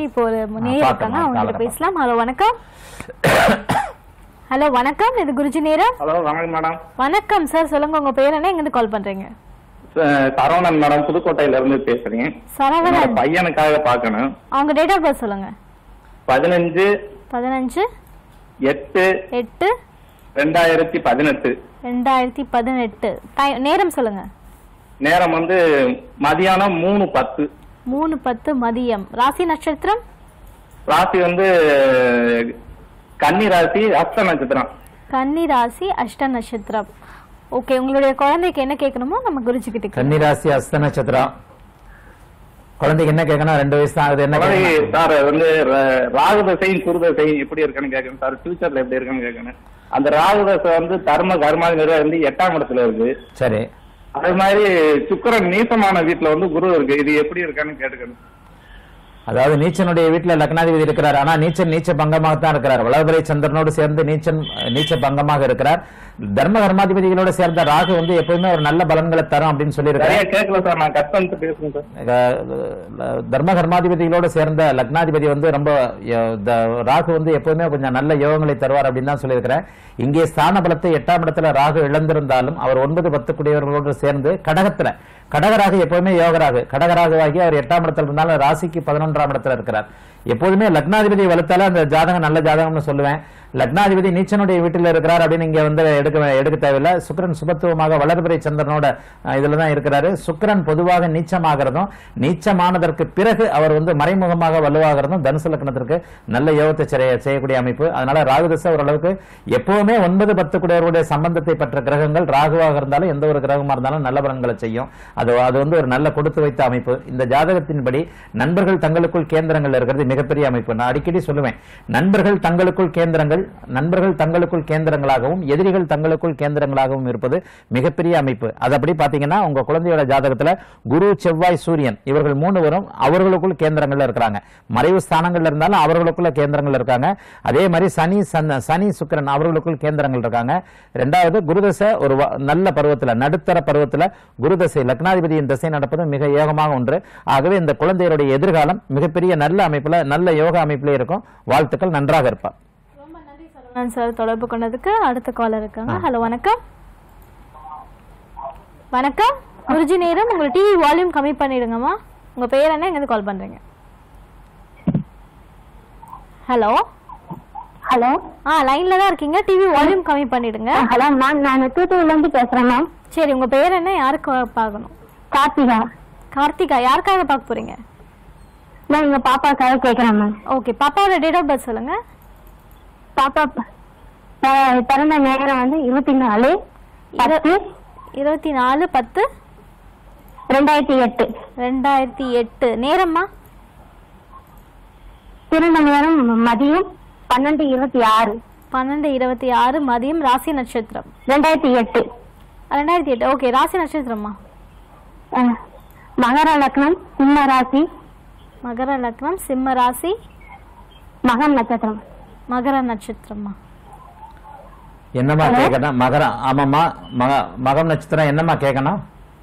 இப்போ ஒரு நேயர் இருக்காங்க பார்க்கலாம், அவங்க பார்க்கலாம். பேசலாம் ஹலோ வணக்கம் ஹலோ வணக்கம் இது குருஜி நேரம் ஹலோ வணக்கம் மேடம் வணக்கம் சார் சொல்லுங்க உங்க பேர் என்ன எங்க கால் பண்றீங்க ச- சரவணன் மேடம் புதுக்கோட்டையில இருந்து பேசுறேன் என்னோட சரவணன் பையனுக்காக பார்க்கணும் அவங்க டேட் ஆஃப் பர்த் சொல்லுங்க பதினஞ்சு பதினஞ்சு எட்டு எட்டு ரெண்டாயிரத்தி பதினெட்டு ரெண்டாயிரத்தி பதினெட்டு டை- நேரம் சொல்லுங்க நேரம் வந்து மதியானம் மூணு பத்து மூணு பத்து மதியம் ராசி நட்சத்திரம் ராசி வந்து கன்னி ராசி அஸ்த நட்சத்திரம் கன்னி ராசி அஷ்ட நட்சத்திரம் ஓகே உங்களுடைய குழந்தைக்கு என்ன கேட்கணுமோ நம்ம குருஜி கிட்ட கேட்கலாம். கன்னிராசி அஸ்த நட்சத்திரம் குழந்தைக்கு என்ன கேட்கணும் ரெண்டு வயசு தான் ஆகுது என்ன அதாவது கேட்கணும்? சார் வந்து ர- ராகு தசையும் குரு தசையும் எப்படி இருக்குன்னு கேட்கணும் சார் ஃபியூச்சர்ல எப்படி இருக்குன்னு கேட்கணும் அந்த ராகு தசை வந்து தர்ம கர்மாதிபதி வந்து எட்டாம் இடத்துல இருக்கு சரி அதே மாதிரி சுக்கிரன் நீசமான வீட்டுல வந்து குரு இருக்கு இது எப்படி இருக்கான்னு கேட்டுக்கணும் அதாவது நீச்சனுடைய வீட்டுல லக்னாதிபதி இருக்கிறார் ஆனா நீச்சன் நீச்ச பங்கமாக தான் இருக்கிறார் வளர்பிறை சந்திரனோடு சேர்ந்து நீச்சன் நீச்ச பங்கமாக இருக்கிறார் தர்ம கர்மாதிபதிகளோடு சேர்ந்த ராகு வந்து எப்பவுமே ஒரு நல்ல பலன்களை தரும் அப்படின்னு சொல்லியிருக்காரு சரியா கேட்கல சார் நான் கஷ்டம்ட்டு பேசுறேன் சார் அஹ் தர்ம கர்மாதிபதிகளோடு சேர்ந்த லக்னாதிபதி வந்து ரொம்ப ய- த- ராகு வந்து எப்பவுமே கொஞ்சம் நல்ல யோகங்களை தருவார் அப்படின்னு தான் சொல்லியிருக்கிறேன் இங்கே ஸ்தான பலத்தை எட்டாம் இடத்துல ராகு இழந்திருந்தாலும் அவர் ஒன்பது பத்து குடியவர்களோடு சேர்ந்து கடகத்துல கடகராகு எப்பவுமே யோகராகு கடகராகுவாகி அவர் எட்டாம் இடத்துல இருந்தாலும் ராசிக்கு பதினொன்றாம் இடத்துல இருக்கிறார் எப்போதுமே லக்னாதிபதி வலுத்தால அந்த ஜாதகம் நல்ல ஜாதகம்னு சொல்லுவேன் லக்னாதிபதி நீச்சனுடைய வீட்டில் இருக்கிறார் அப்படின்னு இங்க வந்து எடுக்க எடுக்க தேவையில்லை சுக்கிரன் சுபத்துவமாக வளர்பிறை சந்திரனோட அஹ், இதுல தான் இருக்கிறாரு சுக்கிரன் பொதுவாக நீச்சமாகிறதும் நீச்சமானதற்கு பிறகு அவர் வந்து மறைமுகமாக வலுவாகிறதும் தனுசு லக்னத்திற்கு நல்ல யோகத்தை செய்ய- செய்யக்கூடிய அமைப்பு அதனால ராகுதசை ஓரளவுக்கு எப்பவுமே ஒன்பது பத்து கூடியவர்களுடைய சம்பந்தத்தை பெற்ற கிரகங்கள் ராகுவாக இருந்தாலும் எந்த ஒரு கிரகமா இருந்தாலும் நல்ல பலன்களை செய்யும் அது அது வந்து ஒரு நல்ல கொடுத்து வைத்த அமைப்பு இந்த ஜாதகத்தின்படி நண்பர்கள் தங்களுக்குள் கேந்திரங்கள் இருக்கிறது மிகப்பெரிய அமைப்பு நான் அடிக்கடி சொல்லுவேன் நண்பர்கள் தங்களுக்குள் கேந்திரங்கள் நண்பர்கள் தங்களுக்குள் கேந்திரங்களாகவும் எதிரிகள் தங்களுக்குள் கேந்திரங்களாகவும் இருப்பது மிகப்பெரிய அமைப்பு அது அப்படி பாத்தீங்கன்னா உங்க குழந்தையோட ஜாதகத்துல குரு செவ்வாய் சூரியன் இவர்கள் மூணு வரும் அவர்களுக்குள் கேந்திரங்கள்ல இருக்கிறாங்க மறைவு ஸ்தானங்கள்ல இருந்தாலும் அவர்களுக்குள்ள கேந்திரங்கள் இருக்காங்க அதே மாதிரி சனி சந்த- சனி சுக்கிரன் அவர்களுக்குள் கேந்திரங்கள் இருக்காங்க ரெண்டாவது குருதசை ஒரு வ- நல்ல பருவத்துல நடுத்தர பருவத்துல குருதசை லக்னாதிபதியின் திசை நடப்பது மிக யோகமாக ஒன்று ஆகவே இந்த குழந்தையருடைய எதிர்காலம் மிகப்பெரிய நல்ல அமைப்புல நல்ல யோக அமைப்பிலே இருக்கும் வாழ்த்துக்கள் நன்றாக இருப்பார் சரவணன் சார் தொடர்பு கொண்டதுக்கு அடுத்த காலர் இருக்காங்க ஹலோ வணக்கம் வணக்கம் குருஜி நேரம் உங்க டிவி வால்யூம் கம்மி பண்ணிடுங்கம்மா உங்க பேர் என்ன எங்க கால் பண்றீங்க ஹலோ ஹலோ ஆ லைன்ல தான் இருக்கீங்க டிவி வால்யூம் கம்மி பண்ணிடுங்க ஹலோ மேம் நான் தூத்துக்குடில இருந்து பேசுறேன் மேம் சரி உங்க பேர் என்ன யாருக்கு பார்க்கணும் கார்த்திகா கார்த்திகா யாருக்காக பார்க்க போறீங்க நான் எங்க பாப்பாக்காக கேக்குறேன் மேம் ஓகே பாப்பாவோட டேட் ஆஃப் பர்த் சொல்லுங்க பாப்பா ப- பிறந்த நேரம் வந்து இருபத்தி நாலு பத்து இருபத்தி நாலு பத்து ரெண்டாயிரத்தி எட்டு ரெண்டாயிரத்தி எட்டு நேரம்மா பிறந்த நேரம் மதியம் பன்னெண்டு இருபத்தி ஆறு பன்னெண்டு இருபத்தி ஆறு மதியம் ராசி நட்சத்திரம் ரெண்டாயிரத்தி எட்டு ரெண்டாயிரத்தி எட்டு ஓகே ராசி நட்சத்திரமா அஹ், மகர லக்னம் சிம்ம ராசி மகர லக்னம் சிம்ம ராசி மகன் நட்சத்திரம் மகர நட்சத்திரமா என்னம்மா கேட்கணும் மகரம் ஆமாம்மா மக மகம் நட்சத்திரம் என்னம்மா கேட்கணும்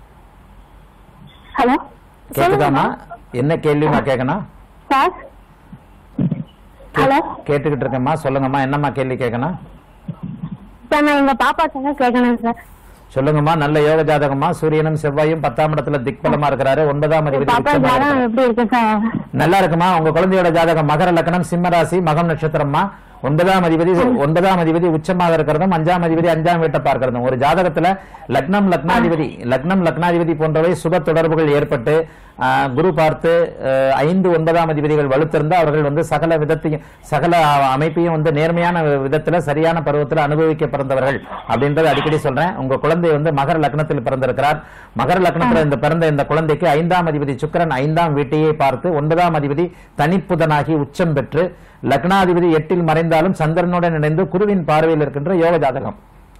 ஹலோ கேக்குதாம்மா என்ன கேள்விமா கேட்கணும் சார் ஹலோ கேட்டுக்கிட்டு இருக்கேம்மா சொல்லுங்கம்மா என்னம்மா கேள்வி கேட்கணும் சார் நான் எங்க பாப்பாக்காக கேட்கணும் சார் சொல்லுங்கம்மா நல்ல யோக ஜாதகமா சூரியனும் செவ்வாயும் பத்தாம் இடத்துல திக்பலமா இருக்கிறாரு ஒன்பதாம் அதிபதி பாப்பா உச்சமா ஜாதகம் இருக்கிறாரு. எப்படி இருக்கு சார் நல்லா இருக்குமா உங்க குழந்தையோட ஜாதகம் மகர லக்னம் சிம்ம ராசி மகம் நட்சத்திரமா ஒன்பதாம் அதிபதி ஒன்பதாம் அதிபதி உச்சமாக இருக்கிறதும் அஞ்சாம் அதிபதி அஞ்சாம் வீட்டை பார்க்கிறதும் ஒரு ஜாதகத்துல லக்னம் லக்னாதிபதி லக்னம் லக்னாதிபதி போன்றவை சுப தொடர்புகள் ஏற்பட்டு ஆஹ், குரு பார்த்து ஆஹ், ஐந்து ஒன்பதாம் அதிபதிகள் வலுத்திருந்து அவர்கள் வந்து சகல விதத்தையும் சகல அமைப்பையும் வந்து நேர்மையான விதத்துல சரியான பருவத்துல அனுபவிக்க பிறந்தவர்கள் அப்படின்றத அடிக்கடி சொல்றேன் உங்க குழந்தை வந்து மகர லக்னத்தில் பிறந்திருக்கிறார் மகர லக்னத்துல இந்த பிறந்த இந்த குழந்தைக்கு ஐந்தாம் அதிபதி சுக்கிரன் ஐந்தாம் வீட்டையே பார்த்து ஒன்பதாம் அதிபதி தனிப்புதனாகி உச்சம் பெற்று லக்னாதிபதி எட்டில் மறைந்தாலும் சந்திரனுடன் இணைந்து குருவின் பார்வையில் இருக்கின்ற யோக ஜாதகம்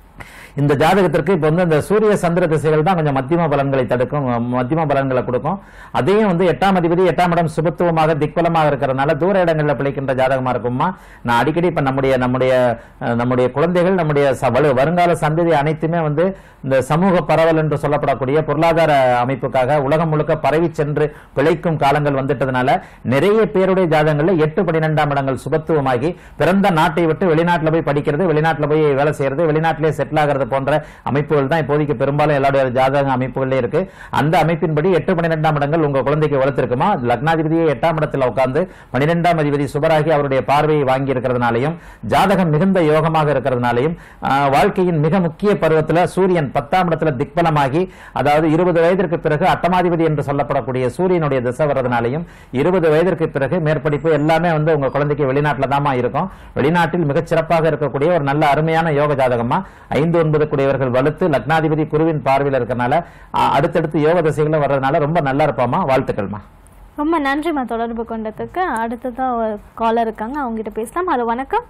இந்த ஜாதகத்திற்கு இப்போ வந்து இந்த சூரிய சந்திர திசைகள் தான் கொஞ்சம் மத்தியம பலன்களை தடுக்கும் மத்தியம பலன்களை கொடுக்கும் அதையும் வந்து எட்டாம் அதிபதி எட்டாம் இடம் சுபத்துவமாக திக்பலமாக இருக்கிறதுனால தூர இடங்களில் பிழைக்கின்ற ஜாதகமா இருக்குமா நான் அடிக்கடி இப்ப நம்முடைய நம்முடைய அஹ், நம்முடைய குழந்தைகள் நம்முடைய ச- வலு- வருங்கால சந்ததி அனைத்துமே வந்து இந்த சமூக பரவல் என்று சொல்லப்படக்கூடிய பொருளாதார அமைப்புக்காக உலகம் முழுக்க பரவி சென்று பிழைக்கும் காலங்கள் வந்துட்டதுனால நிறைய பேருடைய ஜாதகங்கள்ல எட்டு பன்னிரெண்டாம் இடங்கள் சுபத்துவமாகி பிறந்த நாட்டை விட்டு வெளிநாட்டுல போய் படிக்கிறது வெளிநாட்டுல போய் வேலை செய்யறது வெளிநாட்டிலே செட்டில் ஆகிறது போன்ற அமைப்புகள் தான் இப்போதைக்கு பெரும்பாலும் எல்லாருடைய ஜாதக அமைப்புகளே இருக்கு அந்த அமைப்பின்படி எட்டு பன்னிரெண்டாம் இடங்கள் உங்க குழந்தைக்கு வளர்த்திருக்குமா லக்னாதிபதியை எட்டாம் இடத்துல உட்கார்ந்து பன்னிரெண்டாம் அதிபதி சுபராகி அவருடைய பார்வையை வாங்கி இருக்கிறதுனாலையும் ஜாதகம் மிகுந்த யோகமாக இருக்கிறதுனாலையும் ஆஹ், வாழ்க்கையின் மிக முக்கிய பருவத்துல சூரியன் பத்தாம் இடத்துல திக்பலமாகி அதாவது இருபது வயதிற்கு பிறகு அட்டமாதிபதி என்று சொல்லப்படக்கூடிய சூரியனுடைய திசை வர்றதுனாலையும் இருபது வயதிற்கு பிறகு மேற்படிப்பு எல்லாமே வந்து உங்க குழந்தைக்கு வெளிநாட்டுல தாமா இருக்கும் வெளிநாட்டில் மிகச் சிறப்பாக இருக்கக்கூடிய ஒரு நல்ல அருமையான யோக ஜாதகமா ஐந்து ஒன்பது கூடியவர்கள் வலுத்து லக்னாதிபதி குருவின் பார்வையில் இருக்கறனால ஆஹ், அடுத்தடுத்து யோக திசைகளும் வர்றதுனால ரொம்ப நல்லா இருப்பாமா வாழ்த்துக்கள்மா ரொம்ப நன்றிம்மா தொடர்பு கொண்டதுக்கு அடுத்ததான் ஒரு காலர் இருக்காங்க அவங்க கிட்ட பேசலாம் ஹலோ வணக்கம்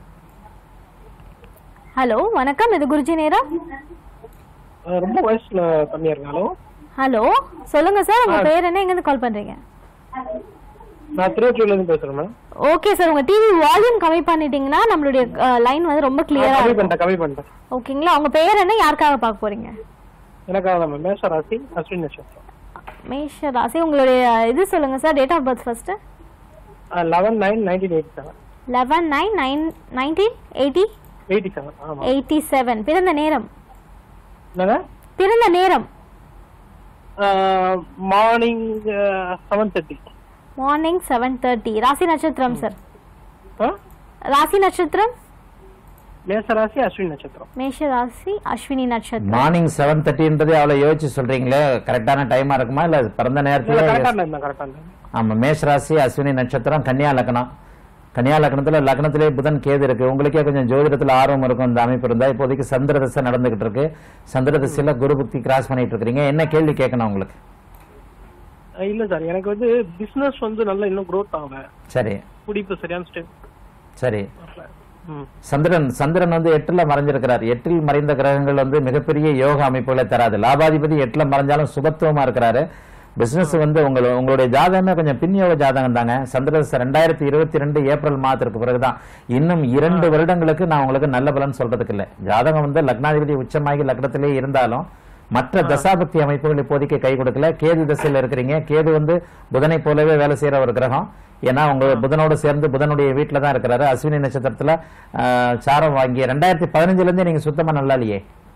ஹலோ வணக்கம் இது குருஜி நேரா அஹ் ரொம்ப வயசுல கம்மியா இருக்காங்களோ ஹலோ சொல்லுங்க சார் உங்க பேர் என்ன எங்க கால் பண்றீங்க நான் திருவற்றூர்ல இருந்து பேசுறேன் மேம் ஓகே சார் உங்க டிவி வால்யூம் கம்மி பண்ணிட்டீங்கன்னா நம்மளுடைய லைன் வந்து ரொம்ப கிளியரா கம்மி இருக்கும் பண்ணிட்டேன் கம்மி பண்ணிட்டேன் ஓகேங்களா உங்க பேர் என்ன யாருக்காக பார்க்க போறீங்க எனக்காக தான் மேம் மேஷ ராசி அஸ்வின் நட்சத்திரம் மேஷ ராசி உங்களுடைய இது சொல்லுங்க sir date of birth first eleven nine nineteen eighty seven eleven nine nine nineteen eighty eighty seven ஆமா எயிட்டி செவன் பிறந்த நேரம் என்னங்க பிறந்த நேரம் morning seven thirty morning seven thirty ராசி நட்சத்திரம் சார் ராசி நட்சத்திரம் மேஷ ராசி அஸ்வின் நட்சத்திரம் மேஷ ராசி அஸ்வினி நட்சத்திரம் மார்னிங் செவன் தேர்ட்டின்றதே அவ்வளவு யோசிச்சு சொல்றீங்களே கரெக்டான டைமா இருக்குமா இல்ல பிறந்த நேரத்துல கரெக்டா இருந்தேன் கரெக்டா இருந்தேன் ஆமா மேஷ ராசி அஸ்வினி நட்சத்திரம் கன்னியா லக்னம் கன்னியா லக்னத்துல லக்னத்திலே புதன் கேது இருக்கு உங்களுக்கே கொஞ்சம் ஜோதிடத்துல ஆர்வம் இருக்கும் இந்த அமைப்பு இருந்தா இப்போதைக்கு சந்திர திசை நடந்துகிட்டு இருக்கு சந்திர திசையில குரு புக்தி கிராஸ் பண்ணிட்டு இருக்கீங்க என்ன கேள்வி கேட்கணும் உங்களுக்கு அஹ் இல்ல சார் எனக்கு வந்து பிசினஸ் வந்து நல்லா இன்னும் growth ஆகல சரி குடிப்பு சரியான ஸ்டெப் சரி ம் சந்திரன் சந்திரன் வந்து எட்டுல மறைஞ்சிருக்கிறார் எட்டில் மறைந்த கிரகங்கள் வந்து மிகப்பெரிய யோக அமைப்புகளை தராது லாபாதிபதி எட்டுல மறைஞ்சாலும் சுபத்துவமா இருக்கிறாரு பிசினஸ் வந்து உங்கள உங்களுடைய ஜாதகமே கொஞ்சம் பின்யோக ஜாதகம் தாங்க சந்திரதசை ரெண்டாயிரத்தி இருபத்தி ரெண்டு ஏப்ரல் மாதத்திற்கு பிறகுதான் இன்னும் இரண்டு வருடங்களுக்கு நான் உங்களுக்கு நல்ல பலன் சொல்றதுக்கு இல்லை ஜாதகம் வந்து லக்னாதிபதி உச்சமாகி லக்னத்திலே இருந்தாலும் மற்ற தசாபக்தி அமைப்புகள் இப்போதைக்கு கை கொடுக்கல கேது திசையில இருக்கிறீங்க கேது வந்து புதனை போலவே வேலை செய்யற ஒரு கிரகம் ஏன்னா உங்க புதனோட சேர்ந்து புதனுடைய வீட்டுல தான் இருக்கிறாரு அஸ்வினி நட்சத்திரத்துல ஆஹ், சாரம் வாங்கி ரெண்டாயிரத்தி பதினஞ்சுல இருந்தே நீங்க சுத்தமா நல்லா இல்லையே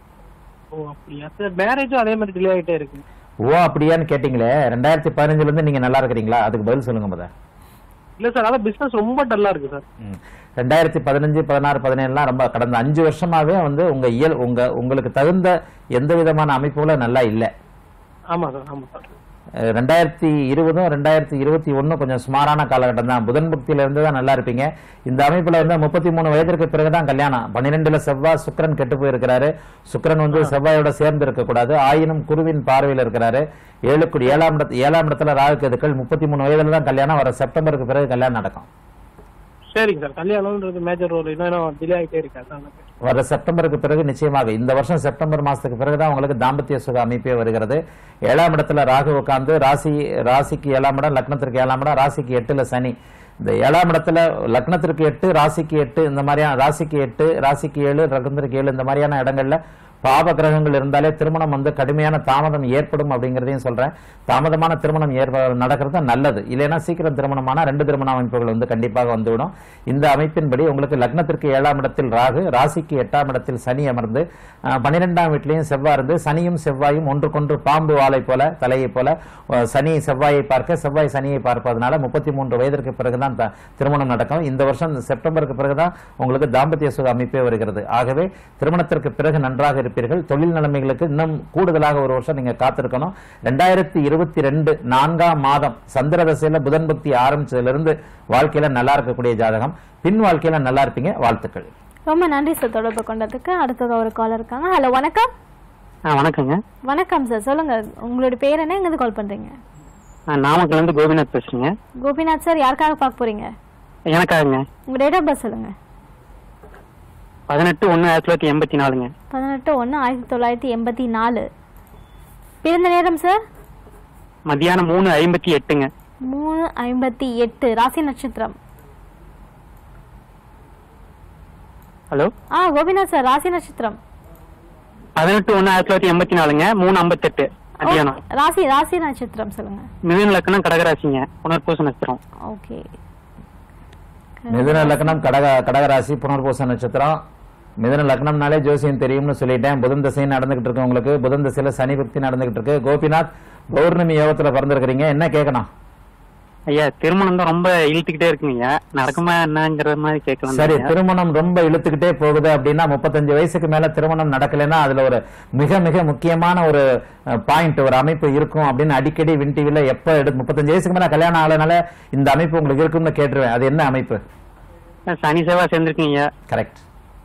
ஓ அப்படியா சார் மேரேஜும் அதே மாதிரி டிலே ஆயிட்டே இருக்கு ஓ அப்படியான்னு கேட்டீங்களே ரெண்டாயிரத்தி பதினஞ்சுல இருந்து நீங்க நல்லா இருக்கிறீங்களா அதுக்கு பதில் சொல்லுங்க முத இல்ல சார் அதான் பிசினஸ் ரொம்ப டல்லா இருக்கு சார் ம். ரெண்டாயிரத்தி பதினஞ்சு பதினாறு பதினேழுலாம் ரொம்ப கடந்த அஞ்சு வருஷமாவே வந்து உங்க இயல் உங்க உங்களுக்கு தகுந்த எந்த விதமான அமைப்புகளும் நல்லா இல்லை ஆமா சார் ஆமா சார் அஹ் ரெண்டாயிரத்தி இருபதும் ரெண்டாயிரத்தி இருபத்தி ஒன்னும் கொஞ்சம் சுமாரான காலகட்டம் தான் புதன் புக்தியில இருந்து தான் நல்லா இருப்பீங்க இந்த அமைப்புல வந்து முப்பத்தி மூணு வயதிற்கு பிறகுதான் கல்யாணம் பன்னிரெண்டுல செவ்வாய் சுக்கிரன் கெட்டு போயிருக்கிறாரு சுக்கிரன் வந்து செவ்வாயோட சேர்ந்து இருக்க கூடாது ஆயினும் குருவின் பார்வையில் இருக்கிறாரு ஏழு குடி ஏழாம் இடத்து ஏழாம் இடத்துல ராகு கேதுக்கள் முப்பத்தி மூணு வயதுல தான் கல்யாணம் வர செப்டம்பருக்கு பிறகு கல்யாணம் நடக்கும் சரிங்க சார் கல்யாணம்ன்றது மேஜர் ரோல் இன்னும் டிலே ஆகிட்டே இருக்கு அதான் வர செப்டம்பருக்கு பிறகு நிச்சயமாக இந்த வருஷம் செப்டம்பர் மாசத்துக்கு பிறகுதான் உங்களுக்கு தாம்பத்திய சுக அமைப்பே வருகிறது ஏழாம் இடத்துல ராகு உட்கார்ந்து ராசி ராசிக்கு ஏழாம் இடம் லக்னத்திற்கு ஏழாம் இடம் ராசிக்கு எட்டுல சனி இந்த ஏழாம் இடத்துல லக்னத்திற்கு எட்டு ராசிக்கு எட்டு இந்த மாதிரியான ராசிக்கு எட்டு ராசிக்கு ஏழு லக்னத்திற்கு ஏழு இந்த மாதிரியான இடங்கள்ல பாவ கிரகங்கள் இருந்தாலே திருமணம் வந்து கடுமையான தாமதம் ஏற்படும் அப்படிங்கிறதையும் சொல்றேன் தாமதமான திருமணம் ஏற்ப நடக்கிறது நல்லது இல்லைன்னா சீக்கிரம் திருமணமான ரெண்டு திருமண அமைப்புகள் வந்து கண்டிப்பாக வந்துவிடும் இந்த அமைப்பின்படி உங்களுக்கு லக்னத்திற்கு ஏழாம் இடத்தில் ராகு ராசிக்கு எட்டாம் இடத்தில் சனி அமர்ந்து அஹ், பன்னிரெண்டாம் வீட்டிலையும் செவ்வாய் இருந்து சனியும் செவ்வாயும் ஒன்றுக்கொன்று பாம்பு வாளை போல தலையை போல அஹ், சனி செவ்வாயை பார்க்க செவ்வாய் சனியை பார்ப்பதனால முப்பத்தி மூன்று வயதிற்கு பிறகுதான் த- திருமணம் நடக்கும் இந்த வருஷம் செப்டம்பருக்கு பிறகுதான் உங்களுக்கு தாம்பத்திய சுக அமைப்பே வருகிறது ஆகவே திருமணத்திற்கு பிறகு நன்றாக இருப்பீர்கள் தொழில் நிலைமைகளுக்கு இன்னும் கூடுதலாக ஒரு வருஷம் நீங்க காத்திருக்கணும் ரெண்டாயிரத்தி இருபத்தி ரெண்டு நான்காம் மாதம் சந்திர தசையில புதன் புக்தி ஆரம்பிச்சதுல இருந்து வாழ்க்கையில நல்லா இருக்கக்கூடிய ஜாதகம் பின் வாழ்க்கையில நல்லா இருப்பீங்க வாழ்த்துக்கள் ரொம்ப நன்றி சார் தொடர்பு கொண்டதுக்கு அடுத்தது ஒரு காலர் இருக்காங்க ஹலோ வணக்கம் ஆ வணக்கங்க வணக்கம் சார் சொல்லுங்க உங்களுடைய பேர் என்ன எங்க கால் பண்றீங்க நான் நாமக்கல்லேருந்து கோபிநாத் பேசுறேங்க கோபிநாத் சார் யாருக்காக பார்க்க போறீங்க எனக்காகங்க உங்க டேட் ஆஃப் பர்த் சொல்லுங்க பதினெட்டு ஒன்று ஆயிரத்தி தொள்ளாயிரத்தி எண்பத்தி நாலுங்க பதினெட்டு ஒன்று ஆயிரத்தி தொள்ளாயிரத்தி எண்பத்தி நாலு பிறந்த நேரம் சார் மத்தியானம் மூணு ஐம்பத்தி எட்டுங்க மூணு ஐம்பத்தி எட்டு ராசி நட்சத்திரம் ஹலோ ஆ கோபிநாத் சார் ராசி நட்சத்திரம் பதினெட்டு ஒன்று ஆயிரத்தி தொள்ளாயிரத்தி எண்பத்தி நாலுங்க மூணு ஐம்பத்தெட்டு மத்தியானம் ஓ, ராசி ராசி நட்சத்திரம் சொல்லுங்க மிதுன லக்கணம் கடகராசிங்க புனர்பூச நட்சத்திரம் ஓகே மிதுன லக்னம் கடக கடகராசி புனர்பூச நட்சத்திரம் மிதுன லக்னம்னாலே ஜோசியம் தெரியும்னு சொல்லிட்டேன் புதன் திசை நடந்துகிட்டு இருக்கு உங்களுக்கு புதன் திசையில சனி பக்தி நடந்துகிட்டு இருக்கு கோபிநாத் பௌர்ணமி யோகத்துல பிறந்திருக்கிறீங்க என்ன கேட்கணும் ஐயா திருமணம் தான் ரொம்ப இழுத்துக்கிட்டே இருக்குங்க ஐயா நடக்குமா என்னங்கிற மாதிரி கேட்கலாம் சரி ஐயா. திருமணம் ரொம்ப இழுத்துக்கிட்டே போகுது அப்படின்னா முப்பத்தஞ்சு வயசுக்கு மேல திருமணம் நடக்கலைன்னா அதுல ஒரு மிக மிக முக்கியமான ஒரு பாயிண்ட் ஒரு அமைப்பு இருக்கும் அப்படின்னு அடிக்கடி வின் டிவில எப்ப எடு முப்பத்தஞ்சு வயசுக்கு மேல கல்யாணம் ஆகலனால இந்த அமைப்பு உங்களுக்கு இருக்கும்னு கேட்டுருவேன் அது என்ன அமைப்பு சனி செவ்வாய் சேர்ந்துருக்கீங்க ஐயா கரெக்ட்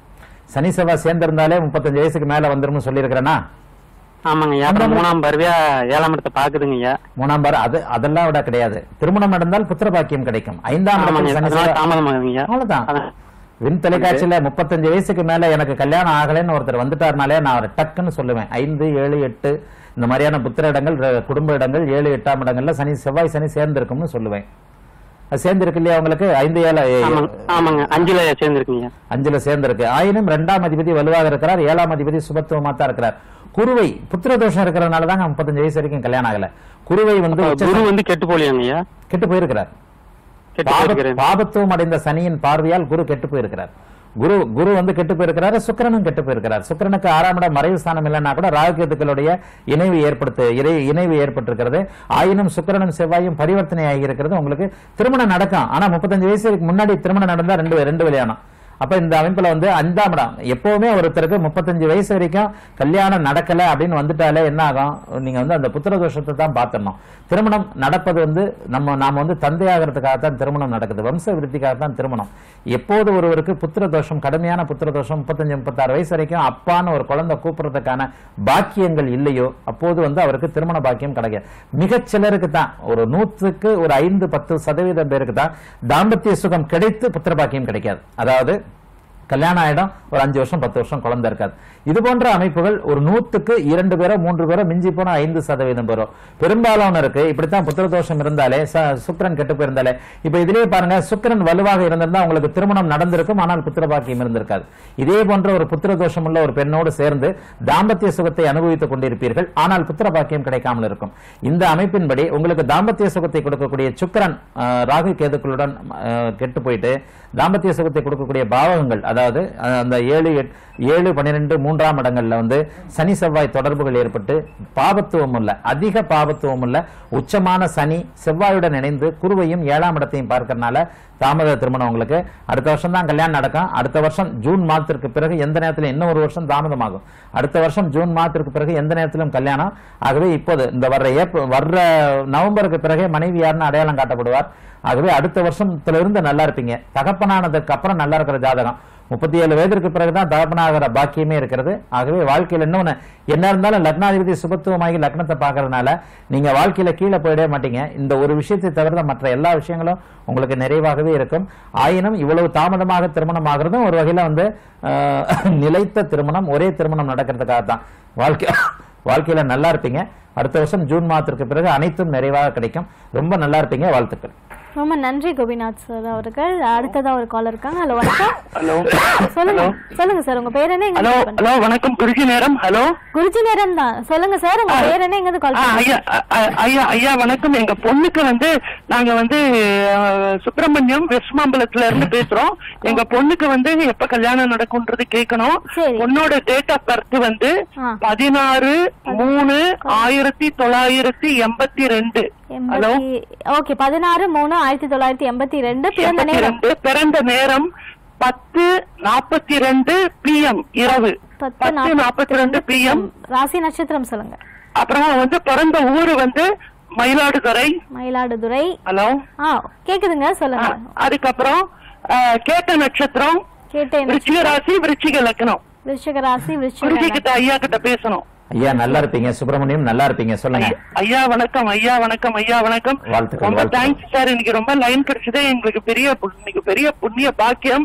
சனி செவ்வாய் சேர்ந்திருந்தாலே முப்பத்தஞ்சு வயசுக்கு மேல வந்துரும்னு சொல்லியிருக்கிறேன்னா ஆமாங்க ஐயா அப்புறம் மூணாம் பருவியா ஏழாம் இடத்தை பாக்குதுங்க ஐயா மூணாம் பார் அது அதெல்லாம் விட கிடையாது திருமணம் நடந்தால் புத்திர பாக்கியம் கிடைக்கும் ஐந்தாம் ஆமாங்க இடத்தில் சனி அதனால செவ்வாய் தாமதமாகுங்க ஐயா அவ்வளவுதான் அதான். வின் தொலைக்காட்சியில முப்பத்தஞ்சு வயசுக்கு மேல எனக்கு கல்யாணம் ஆகலைன்னு ஒருத்தர் வந்துட்டாருனாலே நான் அவரை டக்குன்னு சொல்லுவேன் ஐந்து ஏழு எட்டு இந்த மாதிரியான புத்திர இடங்கள் ர- குடும்ப இடங்கள் ஏழு எட்டாம் இடங்கள்ல சனி செவ்வாய் சனி சேர்ந்திருக்கும்னு சொல்லுவேன் அது சேர்ந்திருக்கு இல்லையா உங்களுக்கு ஐந்து ஏழு ஆமாங்க ஆமாங்க அஞ்சுல சேர்ந்துருக்கீங்க அஞ்சுல சேர்ந்திருக்கு ஆயினும் ரெண்டாம் அதிபதி வலுவாக இருக்கிறார் ஏழாம் அதிபதி சுபத்துவமா தான் இருக்கிறார் குருவை புத்திர தோஷம் இருக்கிறதுனால தாங்க முப்பத்தஞ்சு வயசு வரைக்கும் கல்யாணம் ஆகல குருவை வந்து உச்ச குரு வந்து கெட்டு போலியாங்க ஐயா கெட்டு போயிருக்கிறார் கெட்டு பாப- போயிருக்கிறேன் பாபத்துவம் அடைந்த சனியின் பார்வையால் குரு கெட்டு போயிருக்கிறார் குரு குரு வந்து கெட்டு போயிருக்கிறாரு சுக்கிரனும் கெட்டு போயிருக்கிறார் சுக்கிரனுக்கு ஆறாம் இடம் மறைவு ஸ்தானம் இல்லைன்னா கூட ராகுகேதுக்களுடைய இணைவு ஏற்படுத்து இறை- இணைவு ஏற்பட்டிருக்கிறது ஆயினும் சுக்கிரனும் செவ்வாயும் பரிவர்த்தனை ஆகி இருக்கிறது உங்களுக்கு திருமணம் நடக்கும் ஆனா முப்பத்தஞ்சு வயசுக்கு முன்னாடி திருமணம் நடந்தா ரெண்டு ரெண்டு கல்யாணம் அப்ப இந்த அமைப்புல வந்து அஞ்சாம் இடம் எப்பவுமே ஒருத்தருக்கு முப்பத்தஞ்சு வயசு வரைக்கும் கல்யாணம் நடக்கல அப்படின்னு வந்துட்டாலே என்ன ஆகும் நீங்க வந்து அந்த புத்திர தோஷத்தை தான் பார்த்துடணும் திருமணம் நடப்பது வந்து நம்ம நாம வந்து தந்தையாகிறதுக்காக தான் திருமணம் நடக்குது வம்ச விருத்திக்காக தான் திருமணம் எப்போது ஒருவருக்கு புத்திர தோஷம் கடுமையான புத்திர தோஷம் முப்பத்தஞ்சு முப்பத்தாறு வயசு வரைக்கும் அப்பான்னு ஒரு குழந்தை கூப்பிடுறதுக்கான பாக்கியங்கள் இல்லையோ அப்போது வந்து அவருக்கு திருமண பாக்கியம் கிடைக்காது மிகச் சிலருக்கு தான் ஒரு நூற்றுக்கு ஒரு ஐந்து பத்து சதவீதம் பேருக்கு தான் தாம்பத்திய சுகம் கிடைத்து புத்திர பாக்கியம் கிடைக்காது அதாவது கல்யாணம் ஆயிடும் ஒரு அஞ்சு வருஷம் பத்து வருஷம் குழந்தை இருக்காது இது போன்ற அமைப்புகள் ஒரு நூத்துக்கு இரண்டு பேரோ மூன்று பேரோ மிஞ்சி போனா ஐந்து சதவீதம் பேரோ பெரும்பாலான இருக்கு இப்படித்தான் புத்திர தோஷம் இருந்தாலே ச- சுக்கிரன் கெட்டு போயிருந்தாலே இப்ப இதுலயே பாருங்க சுக்கிரன் வலுவாக இருந்திருந்தா உங்களுக்கு திருமணம் நடந்திருக்கும் ஆனால் புத்திர பாக்கியம் இருந்திருக்காது இதே போன்ற ஒரு புத்திர தோஷம் உள்ள ஒரு பெண்ணோடு சேர்ந்து தாம்பத்திய சுகத்தை அனுபவித்துக் கொண்டிருப்பீர்கள் ஆனால் புத்திர பாக்கியம் கிடைக்காமல் இருக்கும் இந்த அமைப்பின்படி உங்களுக்கு தாம்பத்திய சுகத்தை கொடுக்கக்கூடிய சுக்கிரன் ஆஹ், ராகு கேதுக்களுடன் ஆஹ், கெட்டு போயிட்டு தாம்பத்திய சுகத்தை கொடுக்கக்கூடிய பாவகங்கள் அதாவது அஹ், அந்த ஏழு எட்- ஏழு பன்னிரெண்டு மூன்றாம் இடங்கள்ல வந்து சனி செவ்வாய் தொடர்புகள் ஏற்பட்டு பாபத்துவம் உள்ள அதிக பாபத்துவம் உள்ள உச்சமான சனி செவ்வாயுடன் இணைந்து குருவையும் ஏழாம் இடத்தையும் பார்க்கறதுனால தாமத திருமணம் உங்களுக்கு அடுத்த வருஷம் தான் கல்யாணம் நடக்கும் அடுத்த வருஷம் ஜூன் மாதத்திற்கு பிறகு எந்த நேரத்தில் இன்னும் ஒரு வருஷம் தாமதமாகும் அடுத்த வருஷம் ஜூன் மாதத்திற்கு பிறகு எந்த நேரத்திலும் கல்யாணம் ஆகவே இப்போது இந்த வர்ற ஏப்ரல் வர்ற நவம்பருக்கு பிறகே மனைவி யாருன்னு அடையாளம் காட்டப்படுவார் ஆகவே அடுத்த வருஷத்துல இருந்து நல்லா இருப்பீங்க தகப்பனானதுக்கு அப்புறம் நல்லா இருக்கிற ஜாதகம் முப்பத்தி ஏழு வயதிற்கு பிறகுதான் தகப்பனாகிற பாக்கியமே இருக்கிறது ஆகவே வாழ்க்கையில் இன்னொன்னு என்ன இருந்தாலும் லக்னாதிபதி சுபத்துவமாகி லக்னத்தை பார்க்கறதுனால நீங்க வாழ்க்கையில கீழே போயிடவே மாட்டீங்க இந்த ஒரு விஷயத்தை தவிர மற்ற எல்லா விஷயங்களும் உங்களுக்கு நிறைவாகவே இருக்கும் ஆயினும் இவ்வளவு தாமதமாக திருமணம் ஆகிறதும் ஒரு வகையில வந்து ஆஹ், நிலைத்த திருமணம் ஒரே திருமணம் நடக்கிறதுக்காக தான் வாழ்க்கை வாழ்க்கையில நல்லா இருப்பீங்க அடுத்த வருஷம் ஜூன் மாதத்திற்கு பிறகு அனைத்தும் நிறைவாக கிடைக்கும் ரொம்ப நல்லா இருப்பீங்க வாழ்த்துக்கள் ரொம்ப நன்றி கோபிநாத் சார் அவர்கள் அடுத்ததா ஒரு காலர் இருக்காங்க ஹலோ வணக்கம் ஹலோ சொல்லுங்க சொல்லுங்க சார் உங்க பேர் என்ன எங்க ஹலோ ஹலோ வணக்கம் குருஜி நேரம் ஹலோ குருஜி நேரம் தான் சொல்லுங்க சார் உங்க பேர் என்ன எங்க கால் ஆ, பண்ணுங்க ஐயா அ- அ- ஐயா ஐயா வணக்கம் எங்க பொண்ணுக்கு வந்து நாங்க வந்து அஹ், சுப்பிரமணியம் வெஸ்ட் மாம்பலத்துல இருந்து பேசுறோம் எங்க பொண்ணுக்கு வந்து எப்ப கல்யாணம் நடக்கும்ன்றது கேட்கணும் சரி. பொண்ணோட டேட் ஆஃப் பர்த் வந்து ஆ. பதினாறு மூணு ஆயிரத்தி தொள்ளாயிரத்தி எண்பத்தி ரெண்டு ஹலோ எண்பத்தி ஓகே பதினாறு மூணு ஆயிரத்தி தொள்ளாயிரத்தி எண்பத்தி ரெண்டு பிறந்த எண்பத்தி நேரம் ரெண்டு பிறந்த நேரம் பத்து நாற்பத்தி ரெண்டு பிஎம் இரவு பத்து நாற்பத்தி ரெண்டு பிஎம் ராசி நட்சத்திரம் சொல்லுங்க அப்புறம் வந்து பிறந்த ஊரு வந்து மயிலாடுதுறை மயிலாடுதுறை ஹலோ ஆ கேக்குதுங்க சொல்லுங்க அதுக்கப்புறம் அஹ், கேட்ட நட்சத்திரம் கேட்டேன் விருச்சிக ராசி விருச்சிக லக்னம் விருச்சிக ராசி குருஜி விருச்சிக கிட்ட ஐயா கிட்ட பேசணும் ஐயா நல்லா இருப்பீங்க சுப்பிரமணியம் நல்லா இருப்பீங்க சொல்லுங்க ஐயா வணக்கம் ஐயா வணக்கம் ஐயா வணக்கம் வாழ்த்துக்கள், ரொம்ப வாழ்த்துக்கள். தேங்க்ஸ் சார் இன்னைக்கு ரொம்ப லைன் கிடைச்சதே எங்களுக்கு பெரிய பு- இன்னைக்கு பெரிய புண்ணிய பாக்கியம்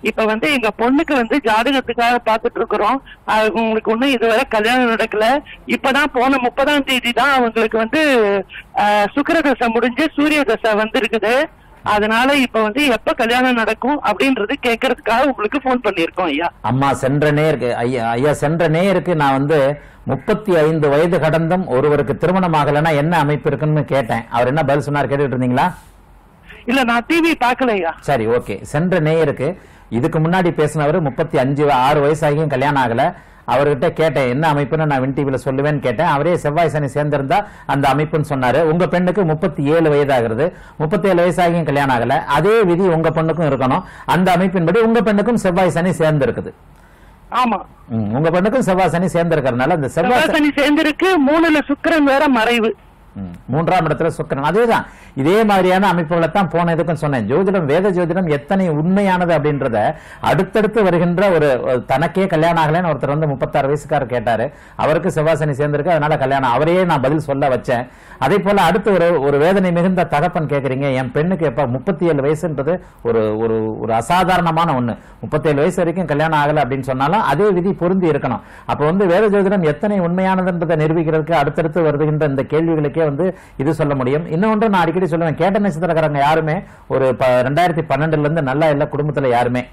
இப்ப வந்து எங்க பொண்ணுக்கு வந்து ஜாதகத்துக்காக பாத்துட்டு இருக்கிறோம் அது உங்களுக்கு ஒண்ணும் இதுவரை கல்யாணம் நடக்கல இப்பதான் போன முப்பதாம் தேதி தான் அவங்களுக்கு வந்து ஆஹ், சுக்கிர தசை முடிஞ்சு சூரிய தசை வந்திருக்குது அதனால இப்ப வந்து எப்ப கல்யாணம் நடக்கும் அப்படின்றது கேட்கறதுக்காக உங்களுக்கு ஃபோன் பண்ணியிருக்கோம் ஐயா அம்மா சென்ற நேருக்கு ஐயா ஐயா சென்ற நேருக்கு நான் வந்து முப்பத்தி ஐந்து வயது கடந்தும் ஒருவருக்கு திருமணம் ஆகலைன்னா என்ன அமைப்பு இருக்குன்னு கேட்டேன் அவர் என்ன பதில் சொன்னார் கேட்டுட்டு இருந்தீங்களா இல்ல நான் டிவி பாக்கலையா சரி ஓகே சென்ற நேயருக்கு இதுக்கு முன்னாடி பேசினவர் முப்பத்தி அஞ்சு ஆறு வயசாகியும் கல்யாணம் ஆகல அவர்கிட்ட கேட்டேன் என்ன அமைப்புன்னு நான் வின் டிவில சொல்லுவேன்னு கேட்டேன் அவரே செவ்வாய் சனி சேர்ந்திருந்தா அந்த அமைப்புன்னு சொன்னாரு உங்க பெண்ணுக்கு முப்பத்தி ஏழு வயதாகிறது முப்பத்தி ஏழு வயசாகியும் கல்யாணம் ஆகல அதே விதி உங்க பெண்ணுக்கும் இருக்கணும் அந்த அமைப்பின்படி உங்க பெண்ணுக்கும் செவ்வாய் சனி சேர்ந்து இருக்குது ஆமா உங்க பெண்ணுக்கும் செவ்வாய் சனி சேர்ந்து இருக்கிறதுனால இந்த செவ்வாய் சனி- செவ்வாய் சனி சேர்ந்திருக்கு மூணுல சுக்கிரன் வேற மறைவு ம். மூன்றாம் இடத்துல சுக்கிரன் அதேதான் இதே மாதிரியான அமைப்புகளை தான் போன இதுக்கும் சொன்னேன் ஜோதிடம் வேத ஜோதிடம் எத்தனை உண்மையானது அப்படின்றத அடுத்தடுத்து வருகின்ற ஒரு ஒரு தனக்கே கல்யாணம் ஆகலைன்னு ஒருத்தர் வந்து முப்பத்தாறு வயசுக்காரர் கேட்டாரு அவருக்கு செவ்வாசனி சேர்ந்திருக்கு அதனால கல்யாணம் அவரையே நான் பதில் சொல்ல வச்சேன் அதே போல அடுத்து ஒரு ஒரு வேதனை மிகுந்த தகப்பன் கேக்குறீங்க என் பெண்ணுக்கு எப்ப முப்பத்தி ஏழு வயசுன்றது ஒரு ஒரு ஒரு அசாதாரணமான ஒண்ணு முப்பத்தி ஏழு வயசு வரைக்கும் கல்யாணம் ஆகல அப்படின்னு சொன்னாலும் அதே விதி பொருந்தி இருக்கணும் அப்ப வந்து வேத ஜோதிடம் எத்தனை உண்மையானதுன்றதை நிரூபிக்கிறதுக்கு அடுத்தடுத்து வருகின்ற இந்த கேள்விகளுக்கே வந்து இது சொல்ல முடியும் இன்னொன்று நான் அடிக்கடி சொல்லுவேன் கேட்ட நட்சத்திரக்காரங்க யாருமே ஒரு ப- ரெண்டாயிரத்தி பன்னெண்டுல இருந்து நல்லா இல்ல குடும்பத்துல யாருமே